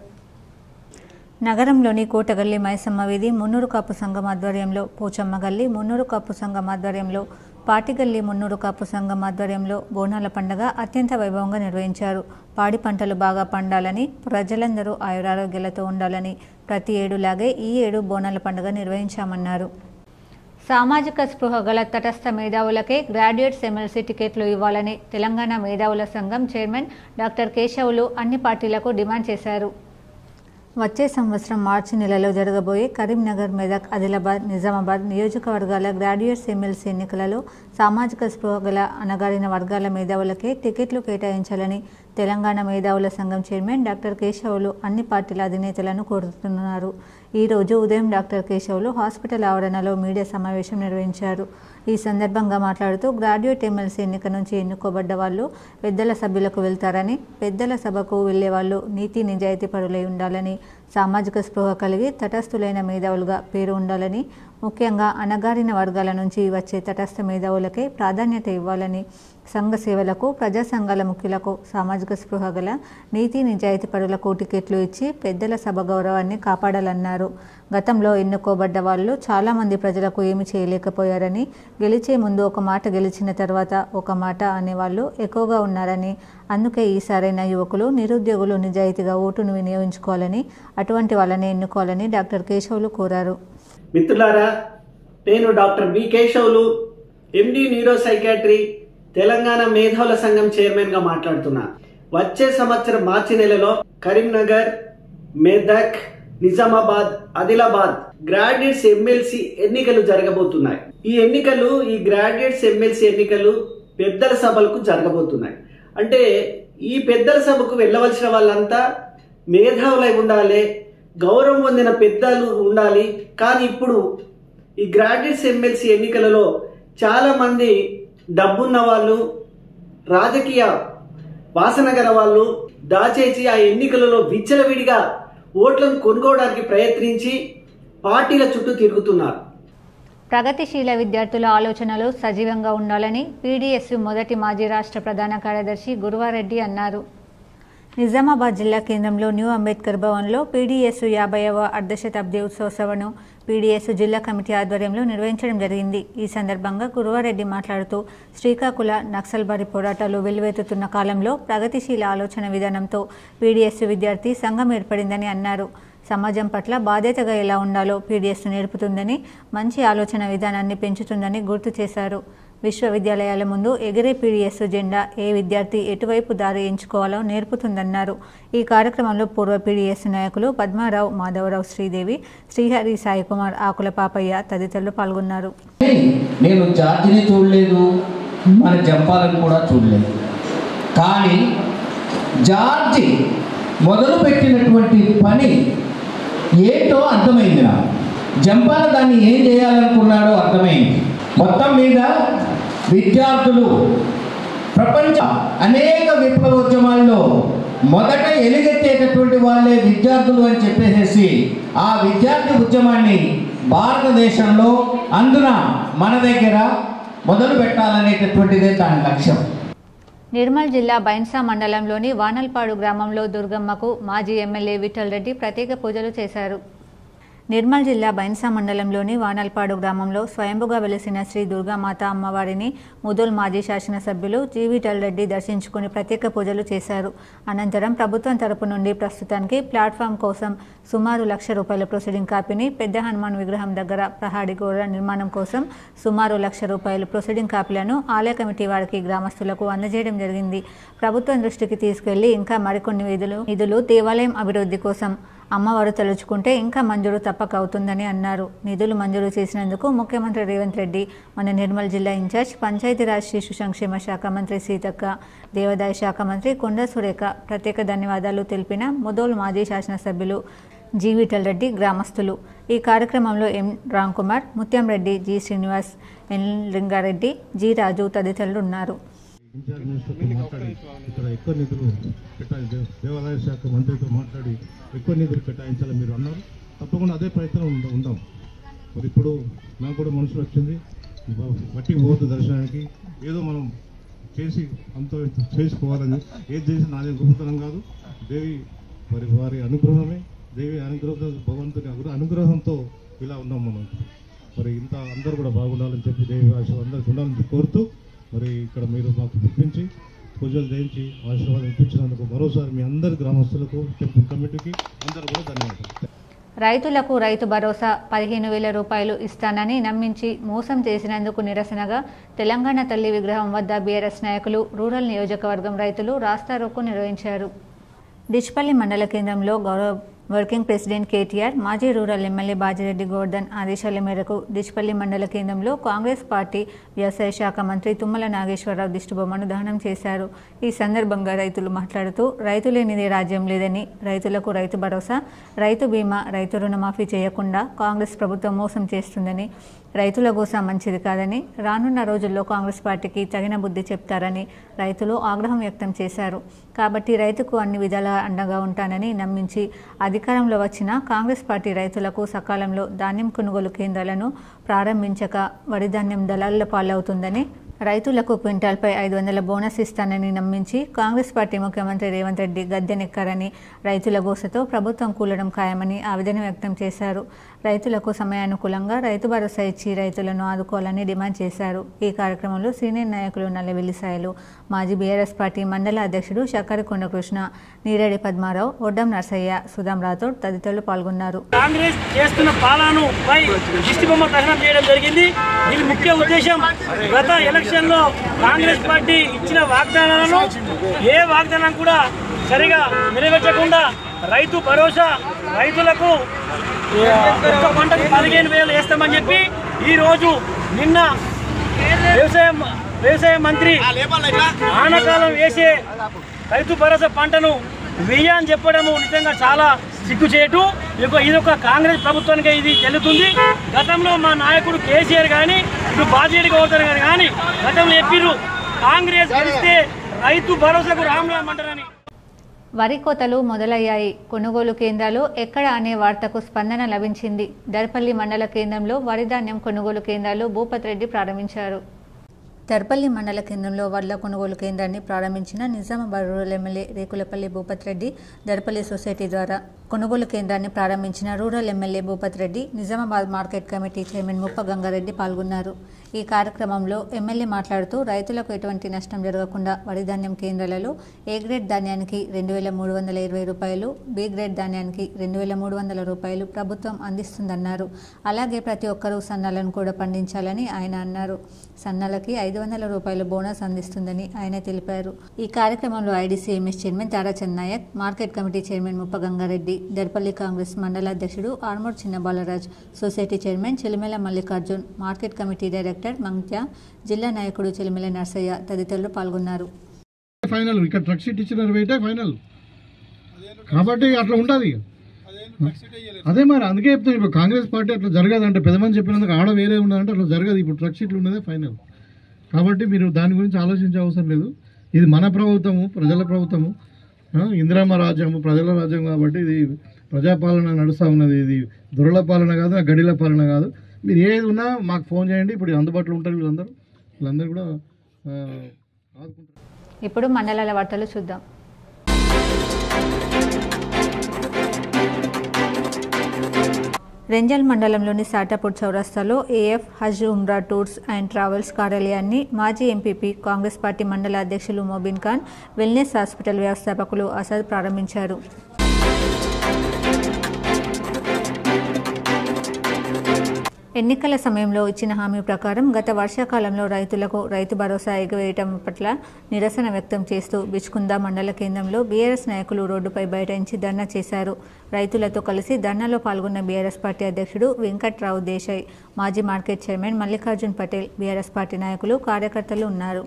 నగరంలోని కోటగల్లి మైసమ్మ వీధి మున్నూరు కాపు సంఘం ఆధ్వర్యంలో పోచమ్మ గల్లి మున్నూరు కాపు సంఘం ఆధ్వర్యంలో పాటిగల్లి మున్నూరు కాపు సంఘం ఆధ్వర్యంలో బోనాల పండుగ అత్యంత వైభవంగా నిర్వహించారు పాడి పంటలు బాగా పండాలని ప్రజలందరూ ఆయురారోగ్యాలతో ఉండాలని ప్రతి ఏడులాగే ఈ ఏడు బోనాల పండుగ నిర్వహించామన్నారు సామాజిక స్పృహ గల తటస్థ మేధావులకే గ్రాడ్యుయేట్స్ ఎమ్మెల్సీ టికెట్లు ఇవ్వాలని తెలంగాణ మేధావుల సంఘం చైర్మన్ డాక్టర్ కేశవులు అన్ని పార్టీలకు డిమాండ్ చేశారు వచ్చే సంవత్సరం మార్చి నెలలో జరగబోయే కరీంనగర్ మెదక్ ఆదిలాబాద్ నిజామాబాద్ నియోజకవర్గాల గ్రాడ్యుయేట్స్ ఎమ్మెల్సీ ఎన్నికలలో సామాజిక స్పృహ గల అణగారిన వర్గాల మేధావులకే టికెట్లు కేటాయించాలని తెలంగాణ మేధావుల సంఘం చైర్మన్ డాక్టర్ కేశవులు అన్ని పార్టీల అధినేతలను కోరుతున్నారు ఈ రోజు ఉదయం డాక్టర్ కేశవులు హాస్పిటల్ ఆవరణలో మీడియా సమావేశం నిర్వహించారు ఈ సందర్భంగా మాట్లాడుతూ గ్రాడ్యుయేట్ ఎమ్మెల్సీ ఎన్నిక నుంచి ఎన్నుకోబడ్డ వాళ్ళు పెద్దల సభ్యులకు వెళ్తారని పెద్దల సభకు వెళ్లే వాళ్ళు నీతి నిజాయితీ పరులై ఉండాలని సామాజిక స్పృహ కలిగి తటస్థులైన మేధావులుగా పేరు ఉండాలని ముఖ్యంగా అణగారిన వర్గాల నుంచి వచ్చే తటస్థ మేధావులకే ప్రాధాన్యత ఇవ్వాలని సంఘ సేవలకు ప్రజా సంఘాల ముఖ్యులకు సామాజిక స్పృహ గల నీతి నిజాయితీ పరులకు టికెట్లు ఇచ్చి పెద్దల సభ గౌరవాన్ని కాపాడాలన్నారు గతంలో ఎన్నుకోబడ్డ వాళ్ళు చాలామంది ప్రజలకు ఏమి చేయలేకపోయారని గెలిచే ముందు ఒక మాట గెలిచిన తర్వాత ఒక మాట అనేవాళ్ళు ఎక్కువగా ఉన్నారని అందుకే ఈసారైన యువకులు నిరుద్యోగులు నిజాయితీగా ఓటును వినియోగించుకోవాలని అటువంటి వాళ్ళని ఎన్నుకోవాలని డాక్టర్ కేశవులు కోరారు మిత్రులారా నేను doctor B Keshavulu MD neuro psychiatry Telangana మేధావుల సంఘం చైర్మన్ గా మాట్లాడుతున్నా వచ్చే సంవత్సరం మార్చి నెలలో కరీంనగర్ మెదక్ నిజామాబాద్ ఆదిలాబాద్ గ్రాడ్యుయేట్స్ ఎమ్మెల్సీ ఎన్నికలు జరగబోతున్నాయి ఈ ఎన్నికలు ఈ గ్రాడ్యుయేట్స్ ఎమ్మెల్సీ ఎన్నికలు పెద్దల సభలకు జరగబోతున్నాయి అంటే ఈ పెద్దల సభకు వెళ్ళవలసిన వాళ్ళంతా మేధావులై ఉండాలి గౌరవం పొందిన పెద్దలు ఉండాలి కానీ ఇప్పుడు ఈ గ్రాడ్యుయేట్స్ ఎమ్మెల్సీ ఎన్నికలలో చాలా మంది డబ్బున్న వాళ్ళు రాజకీయ వాసన గల వాళ్ళు దాచేసి ఆ ఎన్నికలలో విచ్చలవిడిగా ఓట్లను కొనుక్కోవడానికి ప్రయత్నించి పార్టీల చుట్టూ తిరుగుతున్నారు ప్రగతిశీల విద్యార్థుల ఆలోచనలు సజీవంగా ఉండాలని పీడీఎస్ మొదటి మాజీ రాష్ట్ర ప్రధాన కార్యదర్శి గురువారెడ్డి అన్నారు నిజామాబాద్ జిల్లా కేంద్రంలో న్యూ అంబేద్కర్ భవన్లో పీడీఎస్ యాభైవ అర్ధశతాబ్ది ఉత్సవ పీడీఎస్ జిల్లా కమిటీ ఆధ్వర్యంలో నిర్వహించడం జరిగింది ఈ సందర్భంగా గురువారెడ్డి మాట్లాడుతూ శ్రీకాకుళ నక్సల్బారి పోరాటాలు వెల్లువెత్తుతున్న కాలంలో ప్రగతిశీల ఆలోచన విధానంతో పీడీఎస్ విద్యార్థి సంఘం ఏర్పడిందని అన్నారు సమాజం పట్ల బాధ్యతగా ఎలా ఉండాలో పీడీఎస్ నేర్పుతుందని మంచి ఆలోచన విధానాన్ని పెంచుతుందని గుర్తు చేశారు విశ్వవిద్యాలయాల ముందు ఎగిరే పీడీఎస్ జెండా ఏ విద్యార్థి ఎటువైపు దారి ఎంచుకోవాలో నేర్పుతుందన్నారు ఈ కార్యక్రమంలో పూర్వ పీడీఎస్ నాయకులు పద్మారావు మాధవరావు శ్రీదేవి శ్రీహరి సాయికుమార్ ఆకుల పాపయ్య తదితరులు పాల్గొన్నారు నేను జార్జిని చూడలేదు మన జంపాలను కూడా చూడలేదు కానీ జార్జి మొదలుపెట్టినటువంటి పని ఏంటో అర్థమైంది నాకు జంపాల దాన్ని ఏం చేయాలనుకున్నాడో అర్థమైంది మొత్తం మీద విద్యార్థులు ప్రపంచ అనేక విప్లవోద్యమాల్లో మొదట ఎలుగెత్తేటటువంటి వాళ్ళే విద్యార్థులు అని చెప్పేసి ఆ విద్యార్థి ఉద్యమాన్ని భారతదేశంలో అందున మన దగ్గర మొదలు పెట్టాలనేటటువంటిదే దాని లక్ష్యం నిర్మల్ జిల్లా బైన్సా మండలంలోని వానల్పాడు గ్రామంలో దుర్గమ్మకు మాజీ ఎమ్మెల్యే విఠల్ రెడ్డి ప్రత్యేక పూజలు చేశారు నిర్మల్ జిల్లా బైన్సా మండలంలోని వానల్పాడు గ్రామంలో స్వయంభుగా వెలిసిన శ్రీ దుర్గామాత అమ్మవారిని ముదోల్ మాజీ శాసనసభ్యులు జీవిటల్ రెడ్డి దర్శించుకుని ప్రత్యేక పూజలు చేశారు అనంతరం ప్రభుత్వం తరపు నుండి ప్రస్తుతానికి ప్లాట్ఫామ్ కోసం సుమారు లక్ష రూపాయల ప్రొసీడింగ్ కాపీని పెద్ద హనుమాన్ విగ్రహం దగ్గర ప్రహాడి గోడ నిర్మాణం కోసం సుమారు లక్ష రూపాయల ప్రొసీడింగ్ కాపీలను ఆలయ కమిటీ వారికి గ్రామస్తులకు అందజేయడం జరిగింది ప్రభుత్వం దృష్టికి తీసుకెళ్లి ఇంకా మరికొన్ని నిధులు నిధులు దేవాలయం అభివృద్ధి కోసం అమ్మవారు తలుచుకుంటే ఇంకా మంజూరు తప్పక అవుతుందని అన్నారు నిధులు మంజూరు చేసినందుకు ముఖ్యమంత్రి రేవంత్ రెడ్డి మన నిర్మల్ జిల్లా ఇన్ఛార్జ్ పంచాయతీరాజ్ శిశు సంక్షేమ శాఖ మంత్రి సీతక్క దేవాదాయ శాఖ మంత్రి కొండ సురేఖ ప్రత్యేక ధన్యవాదాలు తెలిపిన ముదోల్ మాజీ శాసనసభ్యులు జి విఠల్ రెడ్డి గ్రామస్తులు ఈ కార్యక్రమంలో ఎం Ram Kumar Muthyam Reddy G Srinivas N Lingareddy G Raju తదితరులు ఉన్నారు ఇన్ఛార్జ్ మినిస్టర్తో మాట్లాడి ఇక్కడ ఎక్కువ నిధులు కేటాయి దేవ- దేవాదాయ శాఖ మంత్రితో మాట్లాడి ఎక్కువ నిధులు కేటాయించాలని మీరు అన్నారు తప్పకుండా అదే ప్రయత్నం ఉంద- ఉందాం మరి ఇప్పుడు నాకు కూడా మనసులో వచ్చింది బట్టి పోవద్దు దర్శనానికి ఏదో మనం చేసి అంత చేసుకోవాలని ఏది చేసి నాదేం గొప్పతనం కాదు దేవి మరి వారి అనుగ్రహమే దేవి అనుగ్రహం భగవంతుని అగ్ర- అనుగ్రహంతో ఇలా ఉన్నాం మనం మరి ఇంత అందరూ కూడా బాగుండాలని చెప్పి దేవి ఆశ అందరికి ఉండాలని కోరుతూ మరి ఇక్కడ మీరు మాకు పిలిపించి పూజలు చేయించి ఆశీర్వాదం ఇప్పించినందుకు మరోసారి మీ అందరి గ్రామస్తులకు టెంపుల్ కమిటీకి అందరూ కూడా ధన్యవాదాలు రైతులకు రైతు భరోసా పదిహేను వేల రూపాయలు ఇస్తానని నమ్మించి మోసం చేసినందుకు నిరసనగా తెలంగాణ తల్లి విగ్రహం వద్ద బీఆర్ఎస్ నాయకులు రూరల్ నియోజకవర్గం రైతులు రాస్తారోకో నిర్వహించారు డిచ్పల్లి మండల కేంద్రంలో గౌరవ వర్కింగ్ ప్రెసిడెంట్ కేటీఆర్ మాజీ రూరల్ ఎమ్మెల్యే బాజిరెడ్డి గోవర్ధన్ ఆదేశాల మేరకు డిచ్పల్లి మండల కేంద్రంలో కాంగ్రెస్ పార్టీ వ్యవసాయ శాఖ మంత్రి తుమ్మల నాగేశ్వరరావు దిష్టిబొమ్మను దహనం చేశారు ఈ సందర్భంగా రైతులు మాట్లాడుతూ రైతు లేనిదే రాజ్యం లేదని రైతులకు రైతు భరోసా రైతు బీమా రైతు రుణమాఫీ చేయకుండా కాంగ్రెస్ ప్రభుత్వం మోసం చేస్తుందని రైతుల కోసం మంచిది కాదని రానున్న రోజుల్లో కాంగ్రెస్ పార్టీకి తగిన బుద్ధి చెప్తారని రైతులు ఆగ్రహం వ్యక్తం చేశారు కాబట్టి రైతుకు అన్ని విధాలా అండగా ఉంటానని నమ్మించి అధికారంలో వచ్చిన కాంగ్రెస్ పార్టీ రైతులకు సకాలంలో ధాన్యం కొనుగోలు కేంద్రాలను ప్రారంభించక వరి ధాన్యం దళాల పాలవుతుందని రైతులకు క్వింటాల్పై ఐదు వందల బోనస్ ఇస్తానని నమ్మించి కాంగ్రెస్ పార్టీ ముఖ్యమంత్రి రేవంత్ రెడ్డి గద్దెనెక్కారని రైతుల గోసతో ప్రభుత్వం కూలడం ఖాయమని ఆవేదన వ్యక్తం చేశారు రైతులకు సమయానుకూలంగా రైతు భరోసా ఇచ్చి రైతులను ఆదుకోవాలని డిమాండ్ చేశారు ఈ కార్యక్రమంలో సీనియర్ నాయకులు నల్లవెల్లి సాయలు మాజీ బీఆర్ఎస్ పార్టీ మండల అధ్యక్షుడు శక్కరి కొండకృష్ణ నీరేడి పద్మారావు ఒడ్డం నర్సయ్య సుధాం రాథోడ్ తదితరులు పాల్గొన్నారు కాంగ్రెస్ చేస్తున్న పాలనను పై దిష్టి బొమ్మ దహనం చేయడం జరిగింది దీని ముఖ్య ఉద్దేశం గత ఎలక్షన్ లో కాంగ్రెస్ పార్టీ ఇచ్చిన వాగ్దానాలను ఏ వాగ్దానం కూడా సరిగా నెరవేర్చకుండా రైతు భరోసా రైతులకు ఆ, ఒక్క పంటకు పదిహేను వేలు వేస్తామని చెప్పి ఈ రోజు నిన్న వ్యవసాయ వ్యవసాయ మంత్రి ఆనకాలం వేసే రైతు భరోసా పంటను వెయ్యి అని చెప్పడము నిజంగా చాలా సిగ్గుచేటు ఇక ఇది ఒక కాంగ్రెస్ ప్రభుత్వానికి ఇది చెల్లుతుంది గతంలో మా నాయకుడు కేసీఆర్ కానీ ఇప్పుడు బాధ్యత గౌతమ్ గారు కానీ గతంలో చెప్పిర్రు కాంగ్రెస్ గెలిస్తే రైతు భరోసాకు రామ్ రామ్ అంటారని వరి కోతలు మొదలయ్యాయి కొనుగోలు కేంద్రాలు ఎక్కడ అనే వార్తకు స్పందన లభించింది దర్పల్లి మండల కేంద్రంలో వరి ధాన్యం కొనుగోలు కేంద్రాలు భూపత్ రెడ్డి ప్రారంభించారు తర్పల్లి మండల కేంద్రంలో వడ్ల కొనుగోలు కేంద్రాన్ని ప్రారంభించిన Nizamabad rural MLA Rekulapalli Bhupath Reddy Darpalli society ద్వారా కొనుగోలు కేంద్రాన్ని ప్రారంభించిన rural MLA Bhupath Reddy Nizamabad market committee chairman Muppa Gangareddy పాల్గొన్నారు ఈ కార్యక్రమంలో ఎమ్మెల్యే మాట్లాడుతూ రైతులకు ఎటువంటి నష్టం జరగకుండా వరి ధాన్యం కేంద్రాలలో ఏ గ్రేడ్ ధాన్యానికి రెండు వేల మూడు వందల ఇరవై రూపాయలు బి గ్రేడ్ ధాన్యానికి రెండు వేల మూడు వందల రూపాయలు ప్రభుత్వం అందిస్తుందన్నారు అలాగే ప్రతి ఒక్కరూ సన్నాలను కూడా పండించాలని ఆయన అన్నారు సన్నాలకి ఐదు వందల రూపాయల బోనస్ అందిస్తుందని ఆయన తెలిపారు ఈ కార్యక్రమంలో IDC MS chairman Tarachand Naik market committee chairman Muppa Gangareddy Darpalli Congress మండల అధ్యక్షుడు Armoor Chinna Balaraj society chairman Chilimela Mallikarjun market committee director Mangtya జిల్లా నాయకుడు చిలిమెల నర్సయ్య తదితరులు పాల్గొన్నారు ఫైనల్ ఇక్కడ ట్రక్ షీట్ ఇచ్చిన రేటే ఫైనల్ కాబట్టి అట్లా ఉంటుంది అదే మరి అందుకే చెప్తాను ఇప్పుడు కాంగ్రెస్ పార్టీ అట్లా జరగదు అంటే పెద్దమని చెప్పినందుకు ఆడ వేరే ఉన్నదంటే అట్లా జరగదు ఇప్పుడు ట్రక్ షీట్లు ఉన్నదే ఫైనల్ కాబట్టి మీరు దాని గురించి ఆలోచించే అవసరం లేదు ఇది మన ప్రభుత్వము ప్రజల ప్రభుత్వము ఆ, ఇందిరామ రాజ్యము ప్రజల రాజ్యం కాబట్టి ఇది ప్రజాపాలన నడుస్తూ ఉన్నది ఇది దొరల పాలన కాదు గడిల పాలన కాదు మీరు ఏది ఉన్నా మాకు ఫోన్ చేయండి ఇప్పుడు అందుబాటులో ఉంటారు వీళ్ళందరూ వీళ్ళందరూ కూడా ఆ, ఆదుకుంటారు ఇప్పుడు మండలాల వార్తలు చూద్దాం రెంజల్ మండలంలోని సాటాపూర్ చౌరస్తాలో AF Hajj Umrah tours and travels కార్యాలయాన్ని మాజీ ఎంపీపీ కాంగ్రెస్ పార్టీ మండల అధ్యక్షులు మొబిన్ ఖాన్ వెల్నెస్ హాస్పిటల్ వ్యవస్థాపకులు అసద్ ప్రారంభించారు ఎన్నికల సమయంలో ఇచ్చిన హామీ ప్రకారం గత వర్షాకాలంలో రైతులకు రైతు భరోసా ఎగవేయటం పట్ల నిరసన వ్యక్తం చేస్తూ బిచ్కుంద మండల కేంద్రంలో బీఆర్ఎస్ నాయకులు రోడ్డుపై బైఠాయించి ధర్నా చేశారు రైతులతో కలిసి ధర్నాలో పాల్గొన్న బీఆర్ఎస్ పార్టీ అధ్యక్షుడు వెంకట్రావు దేశాయ్ మాజీ market chairman Mallikarjun Patel BRS party నాయకులు కార్యకర్తలు ఉన్నారు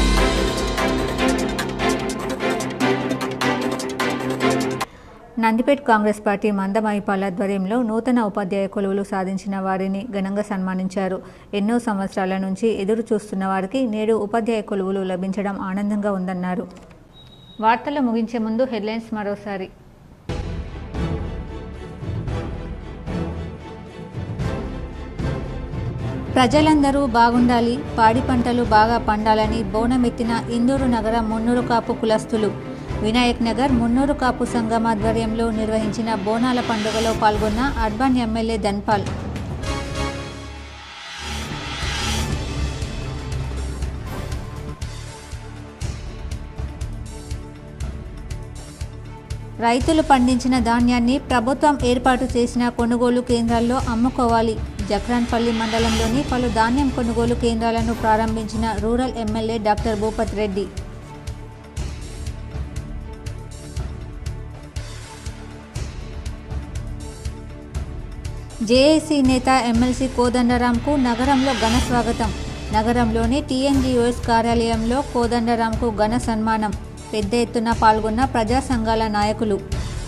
నందిపేట్ కాంగ్రెస్ పార్టీ మందమైపాల్ ఆధ్వర్యంలో నూతన ఉపాధ్యాయ కొలువులు సాధించిన వారిని ఘనంగా సన్మానించారు ఎన్నో సంవత్సరాల నుంచి ఎదురు చూస్తున్న వారికి నేడు ఉపాధ్యాయ కొలువులు లభించడం ఆనందంగా ఉందన్నారు వార్తలు ముగించే ముందు హెడ్లైన్స్ మరోసారి ప్రజలందరూ బాగుండాలి పాడి పంటలు బాగా పండాలని బోనమెత్తిన ఇందూరు నగర మున్నూరు కాపు కులస్తులు వినాయక్ నగర్ మున్నూరు కాపు సంఘం ఆధ్వర్యంలో నిర్వహించిన బోనాల పండుగలో పాల్గొన్న అర్బన్ ఎమ్మెల్యే ధన్పాల్ రైతులు పండించిన ధాన్యాన్ని ప్రభుత్వం ఏర్పాటు చేసిన కొనుగోలు కేంద్రాల్లో అమ్ముకోవాలి జక్రాన్పల్లి మండలంలోని పలు ధాన్యం కొనుగోలు కేంద్రాలను ప్రారంభించిన rural MLA doctor Bhupath Reddy JAC నేత ఎమ్మెల్సీ కోదండరాంకు నగరంలో ఘన స్వాగతం నగరంలోని టీఎన్జీఓఎస్ కార్యాలయంలో కోదండరాంకు ఘన సన్మానం పెద్ద ఎత్తున పాల్గొన్న ప్రజా సంఘాల నాయకులు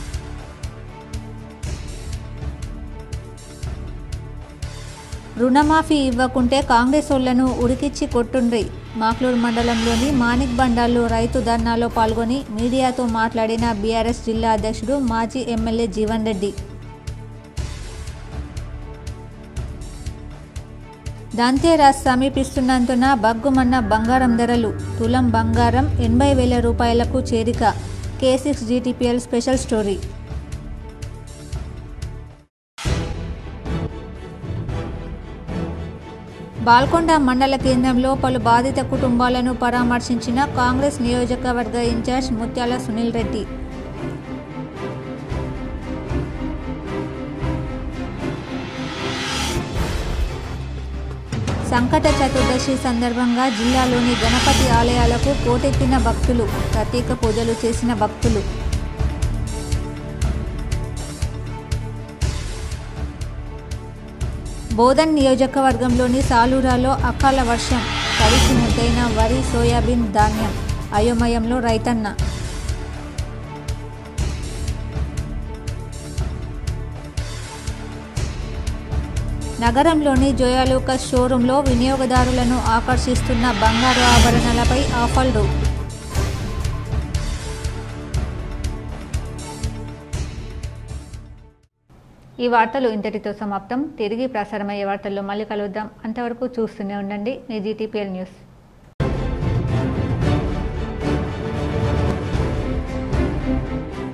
రుణమాఫీ ఇవ్వకుంటే కాంగ్రెస్ ఓళ్లను ఉరికిచ్చి కొట్టుండ్రి మాక్లూరు మండలంలోని మాణిక్ బండాల్లో రైతు ధర్నాలో పాల్గొని మీడియాతో మాట్లాడిన బీఆర్ఎస్ జిల్లా అధ్యక్షుడు మాజీ ఎమ్మెల్యే జీవన్ రెడ్డి దంతేరాస్ సమీపిస్తున్నందున బగ్గుమన్న బంగారం ధరలు తులం బంగారం ఎనభై వేల రూపాయలకు చేరిక K six GTPL special story Balkonda మండల కేంద్రంలో పలు బాధిత కుటుంబాలను పరామర్శించిన కాంగ్రెస్ నియోజకవర్గ ఇన్ఛార్జ్ ముత్యాల సునీల్ రెడ్డి సంకట చతుర్దశి సందర్భంగా జిల్లాలోని గణపతి ఆలయాలకు పోటెత్తిన భక్తులు ప్రత్యేక పూజలు చేసిన భక్తులు బోధన్ నియోజకవర్గంలోని సాలూరాలో అకాల వర్షం తడిసి ముద్దైన వరి సోయాబీన్ ధాన్యం అయోమయంలో రైతన్న నగరంలోని జోయాలూకస్ షోరూంలో వినియోగదారులను ఆకర్షిస్తున్న బంగారు ఆభరణాలపై ఆఫర్లు ఈ వార్తలు ఇంతటితో సమాప్తం తిరిగి ప్రసారమయ్యే వార్తల్లో మళ్ళీ కలుద్దాం అంతవరకు చూస్తూనే ఉండండి మీ జీటీపీఎల్ న్యూస్